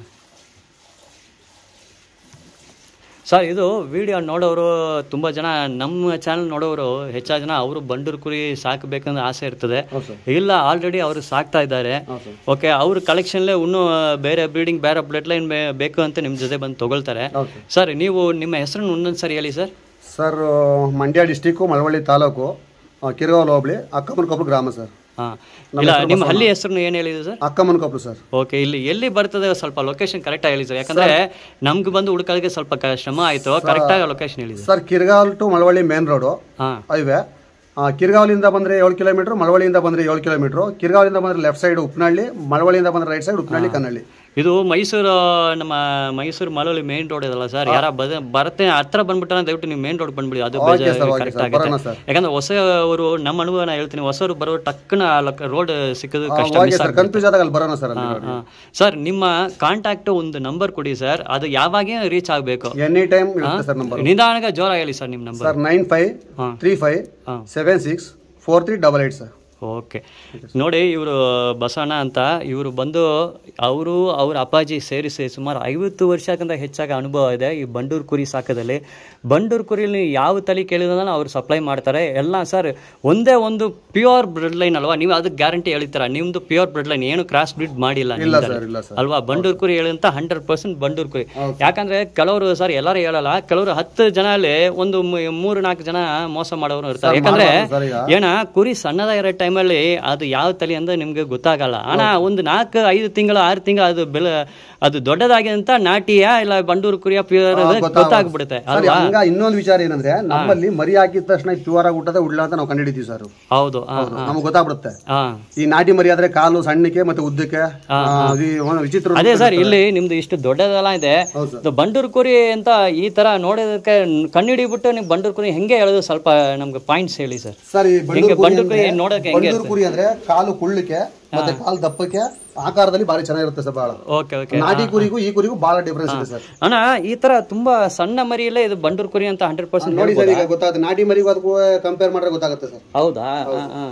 ಸರ್ ಇದು ವಿಡಿಯೋ ನೋಡೋರು ತುಂಬ ಜನ ನಮ್ಮ ಚಾನಲ್ ನೋಡೋರು ಹೆಚ್ಚಾದ ಜನ ಅವರು ಬಂಡೂರು ಕುರಿ ಸಾಕಬೇಕಂದ್ರೆ ಆಸೆ ಇರ್ತದೆ ಹೌದು ಸರ್ ಇಲ್ಲ ಆಲ್ರೆಡಿ ಅವರು ಸಾಕ್ತಾ ಇದ್ದಾರೆ ಹೌದು ಸರ್ ಓಕೆ ಅವ್ರ ಕಲೆಕ್ಷನ್ಲೇ ಇನ್ನೂ ಬೇರೆ ಬ್ರೀಡಿಂಗ್ ಬೇರೆ ಬ್ಲಡ್ ಲೈನ್ ಬೇಕು ಅಂತ ನಿಮ್ಮ ಜೊತೆ ಬಂದು ತಗೊಳ್ತಾರೆ ಹೌದು ಸರ್ ಸರ್ ನೀವು ನಿಮ್ಮ ಹೆಸರನ್ನು ಒಂದೊಂದು ಸರಿ ಹೇಳಿ sir sir Mandya district Malavalli taluk ಆ, ಕಿರಗಾವಲು ಹೋಬಳಿ ಅಕ್ಕಮ್ಮನಕೊಪ್ಪಲು ಗ್ರಾಮ ಸರ್ ಹಾಂ ಇಲ್ಲ ನಿಮ್ಮ ಹಳ್ಳಿ ಹೆಸರನ್ನು ಏನು ಹೇಳಿದೆ ಸರ್ ಅಕ್ಕಮ್ಮನಕೊಪ್ಪಲು ಸರ್ ಓಕೆ ಇಲ್ಲಿ ಎಲ್ಲಿ ಬರ್ತದೆ ಸ್ವಲ್ಪ ಲೊಕೇಶನ್ ಕರೆಕ್ಟಾಗಿ ಹೇಳಿ ಸರ್ ಯಾಕಂದ್ರೆ ನಮ್ಗೆ ಬಂದು ಹುಡುಕೋದಕ್ಕೆ ಸ್ವಲ್ಪ ಕ- ಶ್ರಮ ಆಯಿತು ಕರೆಕ್ಟಾಗಿ ಲೊಕೇಶನ್ ಹೇಳಿ sir Kirgal to Malavalli main road ಹಾಂ ಹೈವೇ ಕಿರ್ಗಾವಲಿಂದ ಬಂದರೆ ಏಳು ಕಿಲೋಮೀಟ್ರ್ ಮಳವಳ್ಳಿಯಿಂದ ಬಂದರೆ ಏಳು ಕಿಲೋಮೀಟ್ರು ಕಿರ್ಗಾವಲಿಂದ ಬಂದರೆ ಲೆಫ್ಟ್ ಸೈಡ್ ಉಪ್ಪನಹಳ್ಳಿ ಮಳವಳ್ಳಿಯಿಂದ ಬಂದರೆ ರೈಟ್ ಸೈಡ್ ಉಪ್ಪನಹಳ್ಳಿ ಕನ್ನಳ್ಳಿ ಇದು ಮೈಸೂರು ನಮ್ಮ ಮೈಸೂರು ಮಳವಳ್ಳಿ ಮೇನ್ ರೋಡ್ ಇದಲ್ಲ ಸರ್ ಯಾರ ಬದ ಬರತ್ತೆ ಹತ್ರ ಬಂದ್ಬಿಟ್ಟ ದಯವಿಟ್ಟು ನೀವು ಮೇನ್ ರೋಡ್ ಬಂದ್ಬಿಡಿ ಅದು okay sir okay correct sir ಆಗುತ್ತೆ ಬರೋಣ ಸರ್ ಯಾಕಂದ್ರೆ ಹೊಸವರು ನಮ್ಮ ಅನುಭವ ನಾ ಹೇಳ್ತೀನಿ ಹೊಸವರು ಬರೋ ಟಕ್ಕನ ರೋಡ್ ಸಿಕ್ಕೋದು ಕಷ್ಟ ಓಕೆ ಮಿಸ್ ಸರ್ ಕನ್ಫ್ಯೂಸ್ ಆದಾಗ ಅಲ್ಲಿ ಬರೋಣ ಸರ್ ಅಲ್ಲಿ ಹಾಂ ಸರ್ ನಿಮ್ಮ ಕಾಂಟ್ಯಾಕ್ಟ್ ಒಂದು ನಂಬರ್ ಕೊಡಿ ಸರ್ ಅದು ಯಾವಾಗ ರೀಚ್ ಆಗಬೇಕು ಎನಿ ಟೈಮ್ ಇರುತ್ತೆ ಸರ್ ನಂಬರ್ ನಿಧಾನಕ್ಕೆ ಜೋರ ಹೇಳಿ ಸರ್ ನಿಮ್ಮ ನಂಬರ್ ಸರ್ ನೈನ್ ಫೈವ್ ಹಾಂ ತ್ರೀ ಫೈವ್ ಹಾಂ seven six four three double eight sir okay ನೋಡಿ ಇವರು ಬಸವಣ್ಣ ಅಂತ ಇವರು ಬಂದು ಅವರು ಅವ್ರ ಅಪ್ಪಾಜಿ ಸೇರಿಸಿ ಸುಮಾರು ಐವತ್ತು ವರ್ಷಕ್ಕಿಂತ ಹೆಚ್ಚಾಗಿ ಅನುಭವ ಇದೆ ಈ ಬಂಡೂರು ಕುರಿ ಸಾಕೋದಲ್ಲಿ ಬಂಡೂರು ಕುರಿಲಿ ಯಾವ ತಲೆ ಕೇಳಿದ್ರೆ ಅವ್ರು ಸಪ್ಲೈ ಮಾಡ್ತಾರೆ ಎಲ್ಲ ಸರ್ ಒಂದೇ ಒಂದು ಪ್ಯೂರ್ ಬ್ಲಡ್ ಲೈನ್ ಅಲ್ವಾ ನೀವು ಅದಕ್ಕೆ ಗ್ಯಾರಂಟಿ ಹೇಳಿರ್ತೀರ ನಿಮ್ದು ಪ್ಯೂರ್ ಬ್ಲಡ್ ಲೈನ್ ಏನು ಕ್ರಾಸ್ ಬ್ರೀಡ್ ಮಾಡಿಲ್ಲ ಇಲ್ಲ ನಿಮ್ದ್ರಲ್ಲಿ. ಸರ್ ಇಲ್ಲ ಸರ್ ಅಲ್ವಾ ಬಂಡೂರು ಕುರಿ ಹೇಳಂತ ಹಂಡ್ರೆಡ್ ಪರ್ಸೆಂಟ್ ಬಂಡೂರು ಕುರಿ ಯಾಕಂದ್ರೆ ಕೆಲವರು ಸರ್ ಎಲ್ಲರೂ ಹೇಳಲ್ಲ ಕೆಲವರು ಹತ್ತು ಜನ ಅಲ್ಲಿ ಒಂದು ಮೂ- ಮೂರು ನಾಲ್ಕು ಜನ ಮೋಸ ಮಾಡೋರು ಇರ್ತಾರೆ ಯಾಕಂದ್ರೆ ಸರ್ ಈಗ ಏನ ಕುರಿ ಸಣ್ಣದ ಇರೋ ಟೈಮಲ್ಲಿ ಅದು ಯಾವ ತಳಿ ಅಂದ್ರೆ ನಿಮ್ಗೆ ಗೊತ್ತಾಗಲ್ಲ ಆನ ಒಂದು ನಾಲ್ಕು ಐದು ತಿಂಗಳು ಆರು ತಿಂಗಳು ಅದು ಬೆಲೆ ಅದು ದೊಡ್ಡದಾಗಿ ಅಂತ ನಾಟಿಯ ಇಲ್ಲ ಬಂಡೂರು ಕುರಿಯ ಪ್ಯೂರ್ ಗೊತ್ತಾಗ್ಬಿಡುತ್ತೆ ಸರ್ ಅಲ್ವಾ ಹಂಗ ಇನ್ನೊಂದು ವಿಚಾರ ಏನಂದ್ರೆ ನಮ್ಮಲ್ಲಿ ಮರಿ ಹಾಕಿದ ತಕ್ಷಣ ಪ್ಯೂರ್ ಆಗಿ ಹುಟ್ಟದ ಉಡ್ಲ ಅಂತ ನಾವು ಕಂಡಿಡಿತೀವಿ ಸರ್ ಹೌದು ಹಾ ನಮ್ಗೆ ಗೊತ್ತಾಗ್ಬಿಡುತ್ತೆ ಹಾ ಈ ನಾಟಿ ಮರಿ ಆದ್ರೆ ಕಾಲು ಸಣ್ಣಕ್ಕೆ ಮತ್ತೆ ಉದ್ದಕ್ಕೆ ಆ, ಅದು ಒಂದು ವಿಚಿತ್ರ ಅದೇ ಸರ್ ಇಲ್ಲಿ ನಿಮ್ದು ಇಷ್ಟು ದೊಡ್ಡದೆಲ್ಲ ಇದೆ ಹೌದು ಸರ್ ಇದು ಬಂಡೂರು ಕುರಿ ಅಂತ ಈ ತರ ನೋಡೋದಕ್ಕೆ ಕಣ್ಣಿಡಿಬಿಟ್ಟು ನೀವು ಬಂಡೂರು ಕುರಿ ಹೆಂಗೆ ಹೇಳೋದು ಸ್ವಲ್ಪ ನಮ್ಗೆ ಪಾಯಿಂಟ್ಸ್ ಹೇಳಿ ಸರ್ ಸರ್ ಈ ಹೆಂಗೆ ಬಂಡೂರು ಕುರಿ ಬಂಡೂರು ಕುರಿ ಅಂದ್ರೆ- ನೋಡೋಕೆ ಹೆಂಗೆ ಬಂಡೂರು ಕುರಿ ಅಂದ್ರೆ ಕಾಲು ಕುಳ್ಳಕ್ಕೆ ಮತ್ತೆ ಕಾಲು ದಪ್ಪಕ್ಕೆ ಆಕಾರದಲ್ಲಿ ಭಾರಿ ಚೆನ್ನಾಗಿರುತ್ತೆ ಸರ್ ಬಹಳ ಓಕೆ ಓಕೆ ನಾಟಿ ಕುರಿಗೂ ಈ ಕುರಿಗೂ ಬಹಳ ಡಿಫ್ರೆನ್ಸ್ ಇದೆ ಸರ್ ಅಣ್ಣ ಈ ತರ ತುಂಬಾ ಸಣ್ಣ ಮರಿಯಲ್ಲೇ ಇದು ಬಂಡೂರು ಕುರಿ ಅಂತ ಹಂಡ್ರೆಡ್ ಪರ್ಸೆಂಟ್ ನೋಡಿ ಸರ್ ಈಗ ಗೊತ್ತಾಗುತ್ತೆ ನಾಟಿ ಮರಿಗೂ ಅದಕ್ಕೂ ಕಂಪೇರ್ ಮಾಡಿದ್ರೆ ಗೊತ್ತಾಗುತ್ತೆ ಸರ್ ಹೌದಾ ಹಾ, ಹಾ.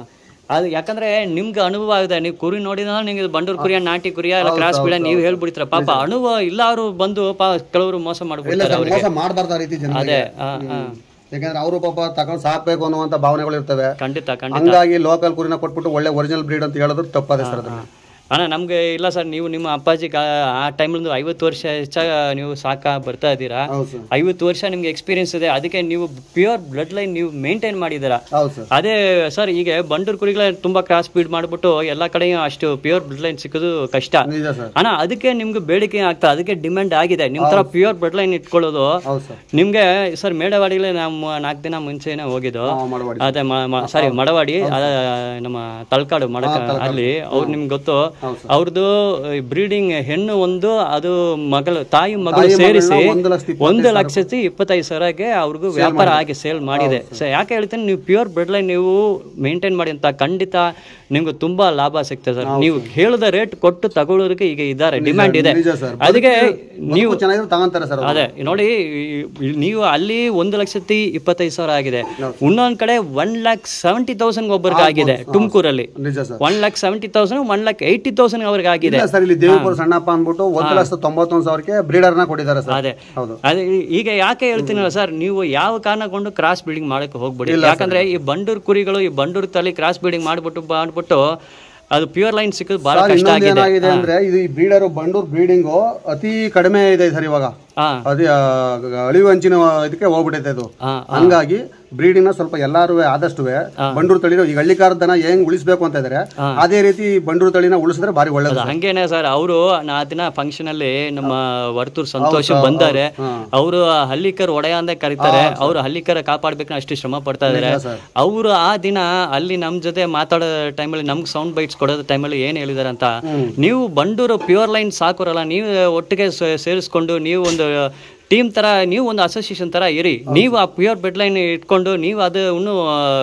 ಅದು ಯಾಕಂದ್ರೆ ನಿಮ್ಗೆ ಅನುಭವ ಆಗಿದೆ ನೀವು ಕುರಿ ನೋಡಿದ ನಿಮ್ಗೆ ಬಂಡೂರು ಕುರಿಯ ನಾಟಿ ಕುರಿಯ ಇಲ್ಲ ಕ್ರಾಸ್ ಬಿಡ ನೀವು ಹೇಳ್ಬಿಡ್ತೀರ ಪಾಪ ಅನುಭವ ಇಲ್ಲ ಅವರು ಬಂದು ಪಾ ಕೆಲವರು ಮೋಸ ಇಲ್ಲ ಮಾಡ್ಬಿಡ್ತಾರೆ ಸರ್ ಅವ್ರಿಗೆ ಮೋಸ ಮಾಡಬಾರ್ದು ಆ ರೀತಿ ಅದೇ ಜನರಿಗೆ ಆ, ಆ. ಯಾಕಂದ್ರೆ ಅವರು ಪಾಪ ತಗೊಂಡು ಸಾಕ್ಬೇಕು ಅನ್ನುವಂತ ಭಾವನೆಗಳು ಇರ್ತವೆ ಖಂಡಿತ ಖಂಡಿತ ಹಂಗಾಗಿ ಲೋಕಲ್ ಕುರಿನ ಕೊಟ್ಬಿಟ್ಟು ಒಳ್ಳೆ ಒರಿಜಿನಲ್ ಬ್ರೀಡ್ ಅಂತ ಹೇಳಿದ್ರು ತಪ್ಪದೆ ಸರ್ ಅದನ್ನ ಅಣ್ಣ ನಮ್ಗೆ ಇಲ್ಲ ಸರ್ ನೀವು ನಿಮ್ಮ ಅಪ್ಪಾಜಿ ಆ ಟೈಮಲ್ಲಿ ಐವತ್ತು ವರ್ಷ ಹೆಚ್ಚಾಗ ನೀವು ಸಾಕ ಬರ್ತಾ ಇದ್ದೀರಾ ಹೌದು ಸರ್ ಐವತ್ತು ವರ್ಷ ನಿಮ್ಗೆ ಎಕ್ಸ್ಪೀರಿಯನ್ಸ್ ಇದೆ ಅದಕ್ಕೆ ನೀವು ಪ್ಯೂರ್ ಬ್ಲಡ್ ಲೈನ್ ನೀವು ಮೇಂಟೈನ್ ಮಾಡಿದ್ದೀರಾ ಹೌದು ಸರ್ ಅದೇ ಸರ್ ಈಗ ಬಂಡೂರು ಕುರಿಗಳ ತುಂಬಾ ಕ್ರಾಸ್ ಸ್ಪೀಡ್ ಮಾಡ್ಬಿಟ್ಟು ಎಲ್ಲ ಕಡೆಯೂ ಅಷ್ಟು ಪ್ಯೂರ್ ಬ್ಲಡ್ ಲೈನ್ ಸಿಕ್ಕೋದು ಕಷ್ಟ ನಿಜ ಸರ್ ಅಣ್ಣ ಅದಕ್ಕೆ ನಿಮ್ಗೆ ಬೇಡಿಕೆ ಆಗ್ತಾ ಅದಕ್ಕೆ ಡಿಮ್ಯಾಂಡ್ ಆಗಿದೆ ನಿಮ್ ತರ ಪ್ಯೂರ್ ಬ್ಲಡ್ ಲೈನ್ ಇಟ್ಕೊಳ್ಳೋದು ಹೌದು ಸರ್ ನಿಮ್ಗೆ ಸರ್ ಮೇಡವಾಡಿಲಿ ನಮ್ಮ ನಾಲ್ಕು ದಿನ ಮುಂಚೆನೆ ಹೋಗಿದ್ದು ಹಾ, ಮಾಡಬೇಡಿ ಅದೇ ಸಾರಿ ಮಡವಾಡಿ ಅದ ನಮ್ಮ ತಳ್ಕಾಡು ಮಡಕ ಅಲ್ಲಿ ಅವ್ರು ನಿಮ್ಗೆ ಗೊತ್ತು ಹೌದು ಸರ್. ಅವ್ರದ್ದು ಬ್ರೀಡಿಂಗ್ ಹೆಣ್ಣು ಒಂದು ಅದು ಮಗಳು ತಾಯಿ ಮಗಳು ಸೇರಿಸಿ ಒಂದು ಲಕ್ಷದ ಒಂದು ಲಕ್ಷದ ಇಪ್ಪತ್ತೈದು ಸಾವಿರಕ್ಕೆ ಅವ್ರಿಗೂ ವ್ಯಾಪಾರ ಆಗಿ ಸೇಲ್ ಮಾಡಿದೆ ಸೊ ಯಾಕೆ ಹೇಳ್ತೀನಿ ನೀವು ಪ್ಯೂರ್ ಬ್ರೆಡ್ ಲೈನ್ ನೀವು ಮೇಂಟೈನ್ ಮಾಡಿ ಅಂತ ಖಂಡಿತ ನಿಮ್ಗೆ ತುಂಬಾ ಲಾಭ ಸಿಗ್ತದೆ ಸರ್ ನೀವು ಹೇಳಿದ ರೇಟ್ ಕೊಟ್ಟು ತಗೊಳ್ಳೋದಕ್ಕೆ ಈಗ ಇದ್ದಾರೆ ಡಿಮ್ಯಾಂಡ್ ಇದೆ ನಿಜ ಸರ್ ಅದಕ್ಕೆ ನೀವು ಚೆನ್ನಾಗಿದ್ರೆ ತಗೊಂತಾರೆ ಸರ್ ಅವ್ರು. ಅದೇ ನೋಡಿ ಈ- ನೀವು ಅಲ್ಲಿ ಒಂದು ಲಕ್ಷത്തി ಇಪ್ಪತ್ತೈದು ಸಾವಿರ ಆಗಿದೆ ಇನ್ನೊಂದ್ ಕಡೆ ಒನ್ ಲ್ಯಾಕ್ ಸೆವೆಂಟಿ ತೌಸಂಡ್ ಒಬ್ಬರಿಗೆ ಆಗಿದೆ ತುಮಕೂರಲ್ಲಿ ನಿಜ sir one lakh seventy thousand one lakh eighty thousand ಅವ್ರಿಗೆ ಆಗಿದೆ ಇಲ್ಲ ಸರ್ ಇಲ್ಲಿ ದೇವಪುರ ಸಣ್ಣಪ್ಪ ಅಂದ್ಬಿಟ್ಟು ಒಂದು ಲಕ್ಷದ ತೊಂಬತ್ತೊಂದು ಸಾವಿರಕ್ಕೆ ಬ್ರೀಡರ್ನ ಕೊಟ್ಟಿದ್ದಾರೆ ಸರ್ ಅದೇ ಹೌದು ಅದೇ ಈ- ಈಗ ಯಾಕೆ ಹೇಳ್ತೀನಲ್ಲ ಸರ್ ನೀವು ಯಾವ ಕಾರಣ ಕೊಂಡು ಕ್ರಾಸ್ ಬಿಲ್ಡಿಂಗ್ ಮಾಡಕ್ಕೆ ಹೋಗ್ಬೇಡಿ ಯಾಕಂದ್ರೆ ಈ ಬಂಡೂರ್ ಕುರಿಗಳು ಈ ಬಂಡೂರ್ ತಲೆ ಕ್ರಾಸ್ ಬಿಲ್ಡಿಂಗ್ ಮಾಡ್ಬಿಟ್ಟು ಮಾಡ್ಬಿಟ್ಟು ಅದು ಪ್ಯೂರ್ ಲೈನ್ ಸಿಕ್ಕೋದು ಬಹಳ ಸರ್ ಕಷ್ಟ ಇನ್ನೊಂದು ಆಗಿದೆ ಏನಾಗಿದೆ ಅಂದ್ರೆ ಇದು ಈ ಬ್ರೀಡರ್ ಬಂಡೂರ್ ಬ್ರೀಡಿಂಗು ಅತಿ ಕಡಿಮೆ ಇದೆ ಸರ್ ಇವಾಗ ಹಾ ಅದೇ ಆ, ಅಳಿವು ಅಂಚಿನ ಇದಕ್ಕೆ ಹೋಗ್ಬಿಟ್ಟೈತೆ ಅದು ಹಾ ಹಂಗಾಗಿ ಬ್ರೀಡಿಂಗ್ ನ ಸ್ವಲ್ಪ ಎಲ್ಲಾರು ಆದಷ್ಟು ಬಂಡೂರು ತಳಿನ ಈಗ ಹಳ್ಳಿಕಾರ ದನ ಹೆಂಗ್ ಉಳಿಸ್ಬೇಕು ಅಂತ ಇದಾರೆ ಅದೇ ರೀತಿ ಬಂಡೂರು ತಳಿನ ಉಳಿಸಿದ್ರೆ ಬಾರಿ ಒಳ್ಳೇದು ಅದು ಹಂಗೇನೆ ಸರ್ ಅವರು ಆ ದಿನ ಫಂಕ್ಷನ್ ಅಲ್ಲಿ ನಮ್ಮ ವರ್ತೂರ್ ಸಂತೋಷ್ ಬಂದಾರೆ ಅವರು ಹಳ್ಳಿಕರ್ ಒಡೆಯ ಅಂತ ಕರೀತಾರೆ ಅವರು ಹಳ್ಳಿಕರ ಕಾಪಾಡ್ಬೇಕು ಅಷ್ಟು ಶ್ರಮ ಪಡ್ತಾ ಇದಾರೆ ಸರ್. ಅವರು ಆ ದಿನ ಅಲ್ಲಿ ನಮ್ ಜೊತೆ ಮಾತಾಡೋ ಟೈಮಲ್ಲಿ ನಮ್ಗೆ ಸೌಂಡ್ ಬೈಟ್ಸ್ ಕೊಡೋದು ಟೈಮಲ್ಲಿ ಏನ್ ಹೇಳಿದಾರೆ ಅಂತ ನೀವು ಬಂಡೂರು ಪ್ಯೂರ್ ಲೈನ್ ಸಾಕೋರಲ್ಲ ನೀವು ಒಟ್ಟಿಗೆ ಸೇ- ಸೇರಿಸ್ಕೊಂಡು ನೀವು ಒಂದು ಟೀಮ್ ತರ ನೀವು ಒಂದು ಅಸೋಸಿಯೇಷನ್ ತರ ಇರಿ ನೀವು ಆ ಪ್ಯೂರ್ ಬೆಡ್ ಲೈನ್ ಇಟ್ಕೊಂಡು ನೀವು ಅದು ಇನ್ನೂ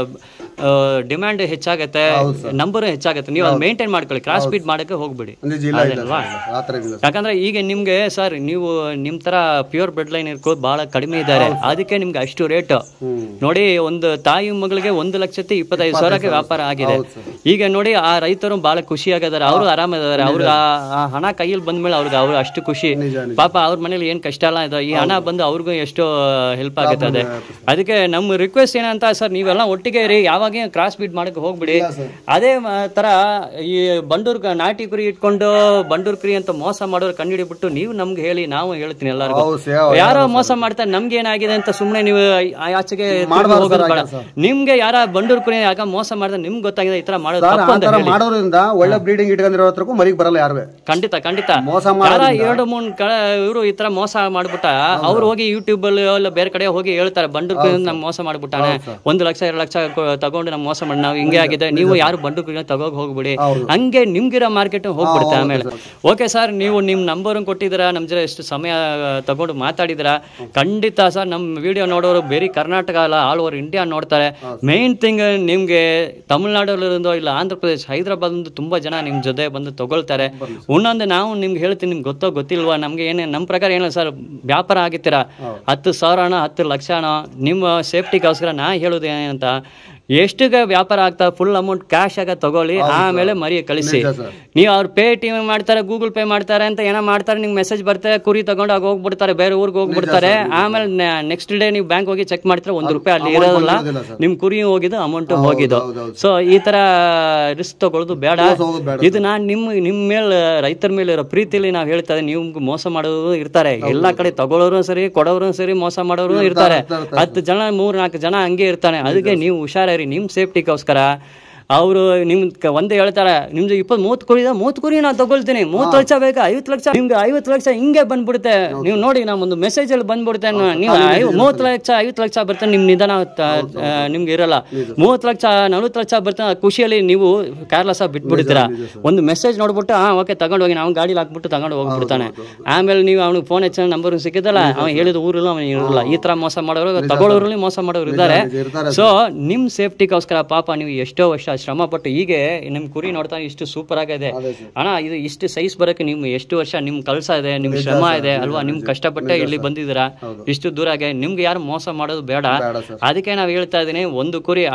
ಡಿಮ್ಯಾಂಡ್ ಹೆಚ್ಚಾಗತ್ತೆ ನಂಬರ್ ಹೆಚ್ಚಾಗತ್ತೆ ನೀವು ಅದು ಮೇಂಟೈನ್ ಮಾಡ್ಕೊಳ್ಳಿ ಕ್ರಾಸ್ ಸ್ಪೀಡ್ ಮಾಡಕ್ಕೆ ಹೋಗ್ಬಿಡಿ ನಿಜ ಇಲ್ಲ ಇಲ್ಲ ಸರ್, ಆ ಥರ ಇಲ್ಲ ಸರ್. ಯಾಕಂದ್ರೆ ಈಗ ನಿಮ್ಗೆ ಸರ್ ನೀವು ನಿಮ್ ತರ ಪ್ಯೂರ್ ಬ್ಲಡ್ ಲೈನ್ ಇರ್ಕೋದು ಬಹಳ ಕಡಿಮೆ ಇದ್ದಾರೆ ಅದಕ್ಕೆ ನಿಮ್ಗೆ ಅಷ್ಟು ರೇಟ್ ನೋಡಿ ಒಂದು ತಾಯಿ ಮಗಳಿಗೆ ಒಂದು ಲಕ್ಷത്തി ಇಪ್ಪತ್ತೈದು ಸಾವಿರಕ್ಕೆ ವ್ಯಾಪಾರ ಆಗಿದೆ ಈಗ ನೋಡಿ ಆ ರೈತರು ಬಹಳ ಖುಷಿ ಆಗಿದ್ದಾರೆ ಅವರು ಆರಾಮಿದ್ದಾರೆ ಅವ್ರಿಗೆ ಆ- ಆ ಹಣ ಕೈಯಲ್ಲಿ ಬಂದ್ಮೇಲೆ ಅವ್ರಿಗೆ ಅವ್ರು ಅಷ್ಟು ಖುಷಿ ನಿಜ ನಿಜ ಪಾಪ ಅವ್ರ ಮನೇಲಿ ಏನ್ ಕಷ್ಟ ಎಲ್ಲ ಇದೆ ಈ ಹಣ ಬಂದು ಅವ್ರಿಗೂ ಎಷ್ಟೋ ಹೆಲ್ಪ್ ಆಗುತ್ತೆ ಅದೇ ಅದಕ್ಕೆ ನಮ್ಮ ರಿಕ್ವೆಸ್ಟ್ ಏನಂತ ಸರ್ ನೀವೆಲ್ಲ ಒಟ್ಟಿಗೆ ಇರಿ ಯಾವಾಗ ಕ್ರಾಸ್ ಬೀಟ್ ಮಾಡಕ್ಕೆ ಹೋಗ್ಬಿಡಿ ಅದೇ ಮ- ತರ ಈ ಬಂಡೂರ್ ಕ- ನಾಟಿ ಕುರಿ ಇಟ್ಕೊಂಡು ಬಂಡೂರ್ ಕುರಿ ಅಂತ ಮೋಸ ಮಾಡೋರು ಕಂಡುಹಿಡಿಬಿಟ್ಟು ನೀವು ನಮ್ಗೆ ಹೇಳಿ ನಾವು ಹೇಳ್ತೀನಿ ಎಲ್ಲರಿಗೂ ಹೌದು ಸೇವ ಯಾರೋ ಮೋಸ ಮಾಡ್ತಾರೆ ನಮ್ಗೆ ಏನಾಗಿದೆ ಅಂತ ಸುಮ್ನೆ ನೀವು ಆ- ಆಚೆಗೆ ತಿರ್ಗಿ ಮಾಡ್ಬಾರ್ದು ಹೋಗೋದು ಸರ್, ಬೇಡ ಹಾಗೆ ನಿಮ್ಗೆ ಯಾರ ಬಂಡೂರ್ ಕುರಿ ಯಾಕ ಮೋಸ ಮಾಡಿದ್ರೆ ನಿಮ್ಗೆ ಗೊತ್ತಾಗಿದೆ ಈ ತರ ಮಾಡೋದು ಸರ್ ತಪ್ಪು ಆ ಅಂತ ಥರ ಹೇಳಿ ಮಾಡೋದ್ರಿಂದ ಒಳ್ಳೆ ಬ್ರೀಡಿಂಗ್ ಇಟ್ಕೊಂಡಿರೋ ಹತ್ರಕ್ಕೂ ಮರಿಗೆ ಬರಲ್ಲ ಯಾರುವೆ ಖಂಡಿತ ಖಂಡಿತ ಮೋಸ ಯಾರ ಮಾಡೋದ್ರಿಂದ ಎರಡು ಮೂರು ಕಡೆ ಇವರು ಈ ತರ ಮೋಸ ಮಾಡ್ಬಿಟ್ಟ ಅವ್ರು ಹೋಗಿ ಯೂಟ್ಯೂಬ್ ಅಲ್ಲಿ ಎಲ್ಲ ಬೇರೆ ಕಡೆ ಹೋಗಿ ಹೇಳ್ತಾರೆ ಬಂಡೂರ್ ನಮ್ ಮೋಸ ಮಾಡ್ಬಿಟ್ಟಾನೆ ಒಂದು ಲಕ್ಷ ಎರಡು ಲಕ್ಷ ಕೊ- ತಗೊಂಡು ನಮ್ ಮೋಸ ಮಾಡಿ ನಾವು ಹಿಂಗೆ ಆಗಿದೆ ನೀವು ಯಾರು ಬಂಡೂರ್ ತಗೋಗ್ ಹೋಗ್ಬಿಡಿ ಹೌದು. ಹಂಗೆ ನಿಮ್ಗಿರೋ ಮಾರ್ಕೆಟ್ ಹೋಗ್ಬಿಡುತ್ತೆ ಆಮೇಲೆ ಓಕೆ ಸರ್ ನೀವು ನಿಮ್ ನಂಬರ್ ಕೊಟ್ಟಿದ್ದೀರಾ ನಮ್ ಜೊತೆ ಎಷ್ಟು ಸಮಯ ತಗೊಂಡು ಮಾತಾಡಿದಿರಾ ಖಂಡಿತ ಸರ್ ನಮ್ ವಿಡಿಯೋ ನೋಡೋರು ಬೇರೆ ಕರ್ನಾಟಕ ಅಲ್ಲ ಆಲ್ ಓವರ್ ಇಂಡಿಯಾ ನೋಡ್ತಾರೆ ಮೇನ್ ಥಿಂಗ್ ನಿಮ್ಗೆ ತಮಿಳ್ನಾಡಲ್ಲಿರೋ ಇಲ್ಲ ಆಂಧ್ರ ಪ್ರದೇಶ್ ಹೈದರಾಬಾದ್ ತುಂಬಾ ಜನ ನಿಮ್ ಜೊತೆ ಬಂದು ತಗೊಳ್ತಾರೆ ಇನ್ನೊಂದು ನಾವು ನಿಮ್ಗೆ ಹೇಳ್ತೀನಿ ನಿಮ್ಗೆ ಗೊತ್ತೋ ಗೊತ್ತಿಲ್ವಾ ನಮ್ಗೆ ಏನೇ ನಮ್ಮ ಪ್ರಕಾರ ಏನಿಲ್ಲ ಸರ್ ವ್ಯಾಪಾರ ಆಗಿತ್ತೀರಾ ಹತ್ತು ಸಾವಿರ ಹಣ ಹತ್ತು ಲಕ್ಷ ಹಣ ನಿಮ್ಮ ಸೇಫ್ಟಿಗೋಸ್ಕರ ನಾ ಹೇಳೋದು ಏನಂತ ಎಷ್ಟಿಗೆ ವ್ಯಾಪಾರ ಆಗ್ತಾ ಫುಲ್ ಅಮೌಂಟ್ ಕ್ಯಾಶ್ ಆಗ ತಗೊಳ್ಳಿ ಆಮೇಲೆ ಮರಿ ಕಳಿಸಿ ನಿಜ ಸರ್. ನೀವು ಅವ್ರು ಪೇ ಟಿ ಮಾಡ್ತಾರೆ ಗೂಗಲ್ ಪೇ ಮಾಡ್ತಾರೆ ಅಂತ ಏನೋ ಮಾಡ್ತಾರೆ ನಿಮ್ಗೆ ಮೆಸೇಜ್ ಬರ್ತದೆ ಕುರಿ ತಗೊಂಡು ಆಗ ಹೋಗ್ಬಿಡ್ತಾರೆ ಬೇರೆ ಊರಿಗೆ ಹೋಗ್ಬಿಡ್ತಾರೆ ಆಮೇಲೆ ನೆಕ್ಸ್ಟ್ ಡೇ ನೀವು ಬ್ಯಾಂಕ್ ಹೋಗಿ ಚೆಕ್ ಮಾಡ್ತಾರೆ ಒಂದು ರೂಪಾಯಿ ಅಲ್ಲಿ ಇರೋದಿಲ್ಲ ಬಂದಿರೋದಿಲ್ಲ ಸರ್. ನಿಮ್ ಕುರಿ ಹೋಗಿದ್ದು ಅಮೌಂಟ್ ಹೋಗಿದ್ದು ಹೌದೌದು. ಸೊ ಈ ತರ ರಿಸ್ಕ್ ತಗೊಳ್ಳೋದು ಬೇಡ ಮೋಸ ಹೋಗೋದು ಬೇಡ ಇದು ನಾನು ನಿಮ್ಮ ನಿಮ್ಮ ಮೇಲೆ ರೈತರ ಮೇಲೆ ಇರೋ ಪ್ರೀತಿಲಿ ನಾವು ಹೇಳ್ತಾ ಇದ್ದೀವಿ ನೀವು ಮೋಸ ಮಾಡೋರು ಇರ್ತಾರೆ ಎಲ್ಲಾ ಕಡೆ ತಗೊಳ್ಳೋರು ಸರಿ ಕೊಡೋರು ಸರಿ ಮೋಸ ಮಾಡೋರು ಇರ್ತಾರೆ ಇರ್ತಾರೆ, ಹತ್ತು ಜನ ಮೂರ್ ನಾಲ್ಕು ಜನ ಹಂಗೆ ಇರ್ತಾನೆ ಅದಕ್ಕೆ ನೀವು ಹುಷಾರಿರಿ ನಿಮ್ಮ ಸೇಫ್ಟಿಗೋಸ್ಕರ ಅವರು ನಿಮ್ ಕ- ಒಂದೇ ಹೇಳ್ತಾರೆ ನಿಮ್ದು ಇಪ್ಪತ್ತು ಮೂವತ್ತು ಕುರಿ ಇದೆ ಮೂವತ್ತು ಕುರಿ ನಾನು ತಗೊಳ್ತೀನಿ ಮೂವತ್ತು ಲಕ್ಷ ಬೇಕಾ ಐವತ್ತು ಲಕ್ಷ ನಿಮ್ಗೆ ಐವತ್ತು ಲಕ್ಷ ಹಿಂಗೆ ಬಂದ್ಬಿಡುತ್ತೆ ನೀವು ನೋಡಿ ನಾವು ಒಂದು ಮೆಸೇಜ್ ಅಲ್ಲಿ ಬಂದ್ಬಿಡುತ್ತೆ ನ- ನೀವು ಐವ- ಮೂವತ್ತು ಲಕ್ಷ ಐವತ್ತು ಲಕ್ಷ ಬರ್ತಾನೆ ನಿಮ್ ನಿಧಾನ ತ- ಆ, ನಿಮ್ಗೆ ಇರಲ್ಲ ಮೂವತ್ತು ಲಕ್ಷ ನಲ್ವತ್ತು ಲಕ್ಷ ಬರ್ತಾನೆ ಖುಷಿಯಲ್ಲಿ ನೀವು ಕೇರ್ಲೆಸ್ ಆಗಿ ಬಿಟ್ಬಿಡ್ತೀರಾ ಒಂದು ಮೆಸೇಜ್ ನೋಡ್ಬಿಟ್ಟು ಹಾ ಓಕೆ ತಗೊಂಡು ಹೋಗಿ ನಾವು ಗಾಡಿಲಿ ಹಾಕ್ಬಿಟ್ಟು ತಗೊಂಡು ಹೋಗ್ಬಿಡ್ತಾನೆ ಆಮೇಲೆ ನೀವು ಅವ್ನಿಗೆ ಫೋನ್ ಹೆಚ್ಚ ನಂಬರ್ ಸಿಕ್ಕಿದಲ್ಲ ಅವ್ನು ಹೇಳಿದ ಊರಲ್ಲ ಅವನು ಇರಲ್ಲ ಈ ತರ ಮೋಸ ಮಾಡೋರು ತಗೊಳ್ಳೋರಲ್ಲಿ ಮೋಸ ಮಾಡೋರು ಇದ್ದಾರೆ ಇರ್ತಾರೆ ಸೊ ನಿಮ್ ಸೇಫ್ಟಿಗೋಸ್ಕರ ಪಾಪ ನೀವು ಎಷ್ಟೋ ವರ್ಷ ಶ್ರಮ ಪಟ್ಟು ಹೀಗೆ ನಿಮ್ ಕುರಿ ನೋಡ್ತಾ ಇಷ್ಟು ಸೂಪರ್ ಆಗಿದೆ ಅದೇ ಸರ್. ಅಣ್ಣ ಇದು ಇಷ್ಟು ಸೈಜ್ ಬರಕ್ಕೆ ನಿಮ್ ಎಷ್ಟು ವರ್ಷ ನಿಮ್ ಕಲ್ಸ ಇದೆ ನಿಮ್ ಶ್ರಮ ಇದೆ ಅಲ್ವಾ ನಿಮ್ ಕಷ್ಟಪಟ್ಟೆ ಇಲ್ಲಿ ಬಂದಿದ್ದೀರಾ ಇಷ್ಟು ದೂರ ಆಗಿ ನಿಮ್ಗೆ ಯಾರು ಮೋಸ ಮಾಡೋದು ಬೇಡ ಬೇಡ ಸರ್ ಅದಕ್ಕೆ ನಾವು ಹೇಳ್ತಾ ಇದೀನಿ ಒಂದು ಕುರಿ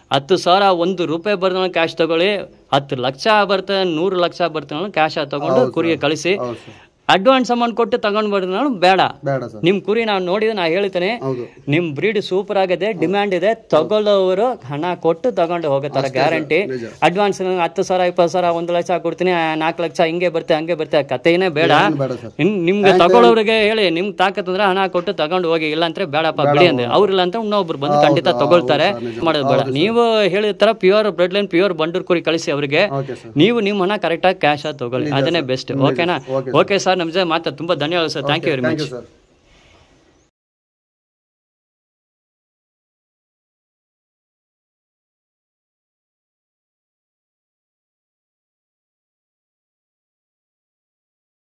ಹತ್ತು ಸಾವಿರ ಒಂದು ರೂಪಾಯಿ ಬರ್ತಾನೆ ಕ್ಯಾಶ್ ತಗೊಳ್ಳಿ ಹತ್ತು ಲಕ್ಷ ಬರ್ತದೆ ನೂರು ಲಕ್ಷ ಬರ್ತಾನೆ ಕ್ಯಾಶ್ ತಗೊಂಡು ಕುರಿಗೆ ಕಳಿಸಿ ಹೌದು ಸರ್ ಅಡ್ವಾನ್ಸ್ ಅಮೌಂಟ್ ಕೊಟ್ಟು ತಗೊಂಡು ಬರ್ತಾನೆ ಬೇಡ ಬೇಡ ಸರ್ ನಿಮ್ ಕುರಿ ನಾವು ನೋಡಿದ್ರೆ ನಾ ಹೇಳ್ತೇನೆ ಹೌದು ನಿಮ್ ಬ್ರೀಡ್ ಸೂಪರ್ ಆಗಿದೆ ಡಿಮ್ಯಾಂಡ್ ಇದೆ ತಗೊಳ್ಳೋರು ಹಣ ಕೊಟ್ಟು ತಗೊಂಡು ಹೋಗುತ್ತಾರೆ ಗ್ಯಾರಂಟಿ ನಿಜ. ಅಡ್ವಾನ್ಸ್ ಹತ್ತು ಸಾವಿರ ಇಪ್ಪತ್ತು ಸಾವಿರ ಒಂದು ಲಕ್ಷ ಕೊಡ್ತೀನಿ ನಾಲ್ಕು ಲಕ್ಷ ಹಿಂಗೆ ಬರ್ತೆ ಹಂಗೆ ಬರ್ತೆ ಕಥೆನೇ ಬೇಡ ಏನು ಬೇಡ ಸರ್ ಇನ್ ನಿಮ್ಗೆ ತಗೊಳ್ಳೋರಿಗೆ ಹೇಳಿ ನಿಮ್ ತಾಕತ್ ಅಂದ್ರೆ ಹಣ ಕೊಟ್ಟು ತಗೊಂಡು ಹೋಗಿ ಇಲ್ಲ ಅಂದ್ರೆ ಬೇಡಪ್ಪ ಬಿಡಿ ಅಂದ್ರೆ ಅವ್ರಿಲ್ಲ ಅಂತ ಇನ್ನೊಬ್ರು ಬಂದು ಖಂಡಿತ ತಗೊಳ್ತಾರೆ ಮಾಡೋದು ಬೇಡ ನೀವು ಹೇಳಿದ ತರ pure blood line pure Bandur ಕುರಿ ಕಳಿಸಿ ಅವ್ರಿಗೆ ಓಕೆ ಸರ್ ನೀವು ನಿಮ್ಮ ಹಣ ಕರೆಕ್ಟಾಗಿ ಕ್ಯಾಶ್ ಆಗಿ ತಗೊಳ್ಳಿ ಅದನ್ನೇ ಬೆಸ್ಟ್ ಓಕೆನಾ ಓಕೆ ಸರ್ ನಮ್ಮ ಜೊತೆ ಮಾತಾ ತುಂಬಾ ಧನ್ಯವಾದ sir thank you very thank much you sir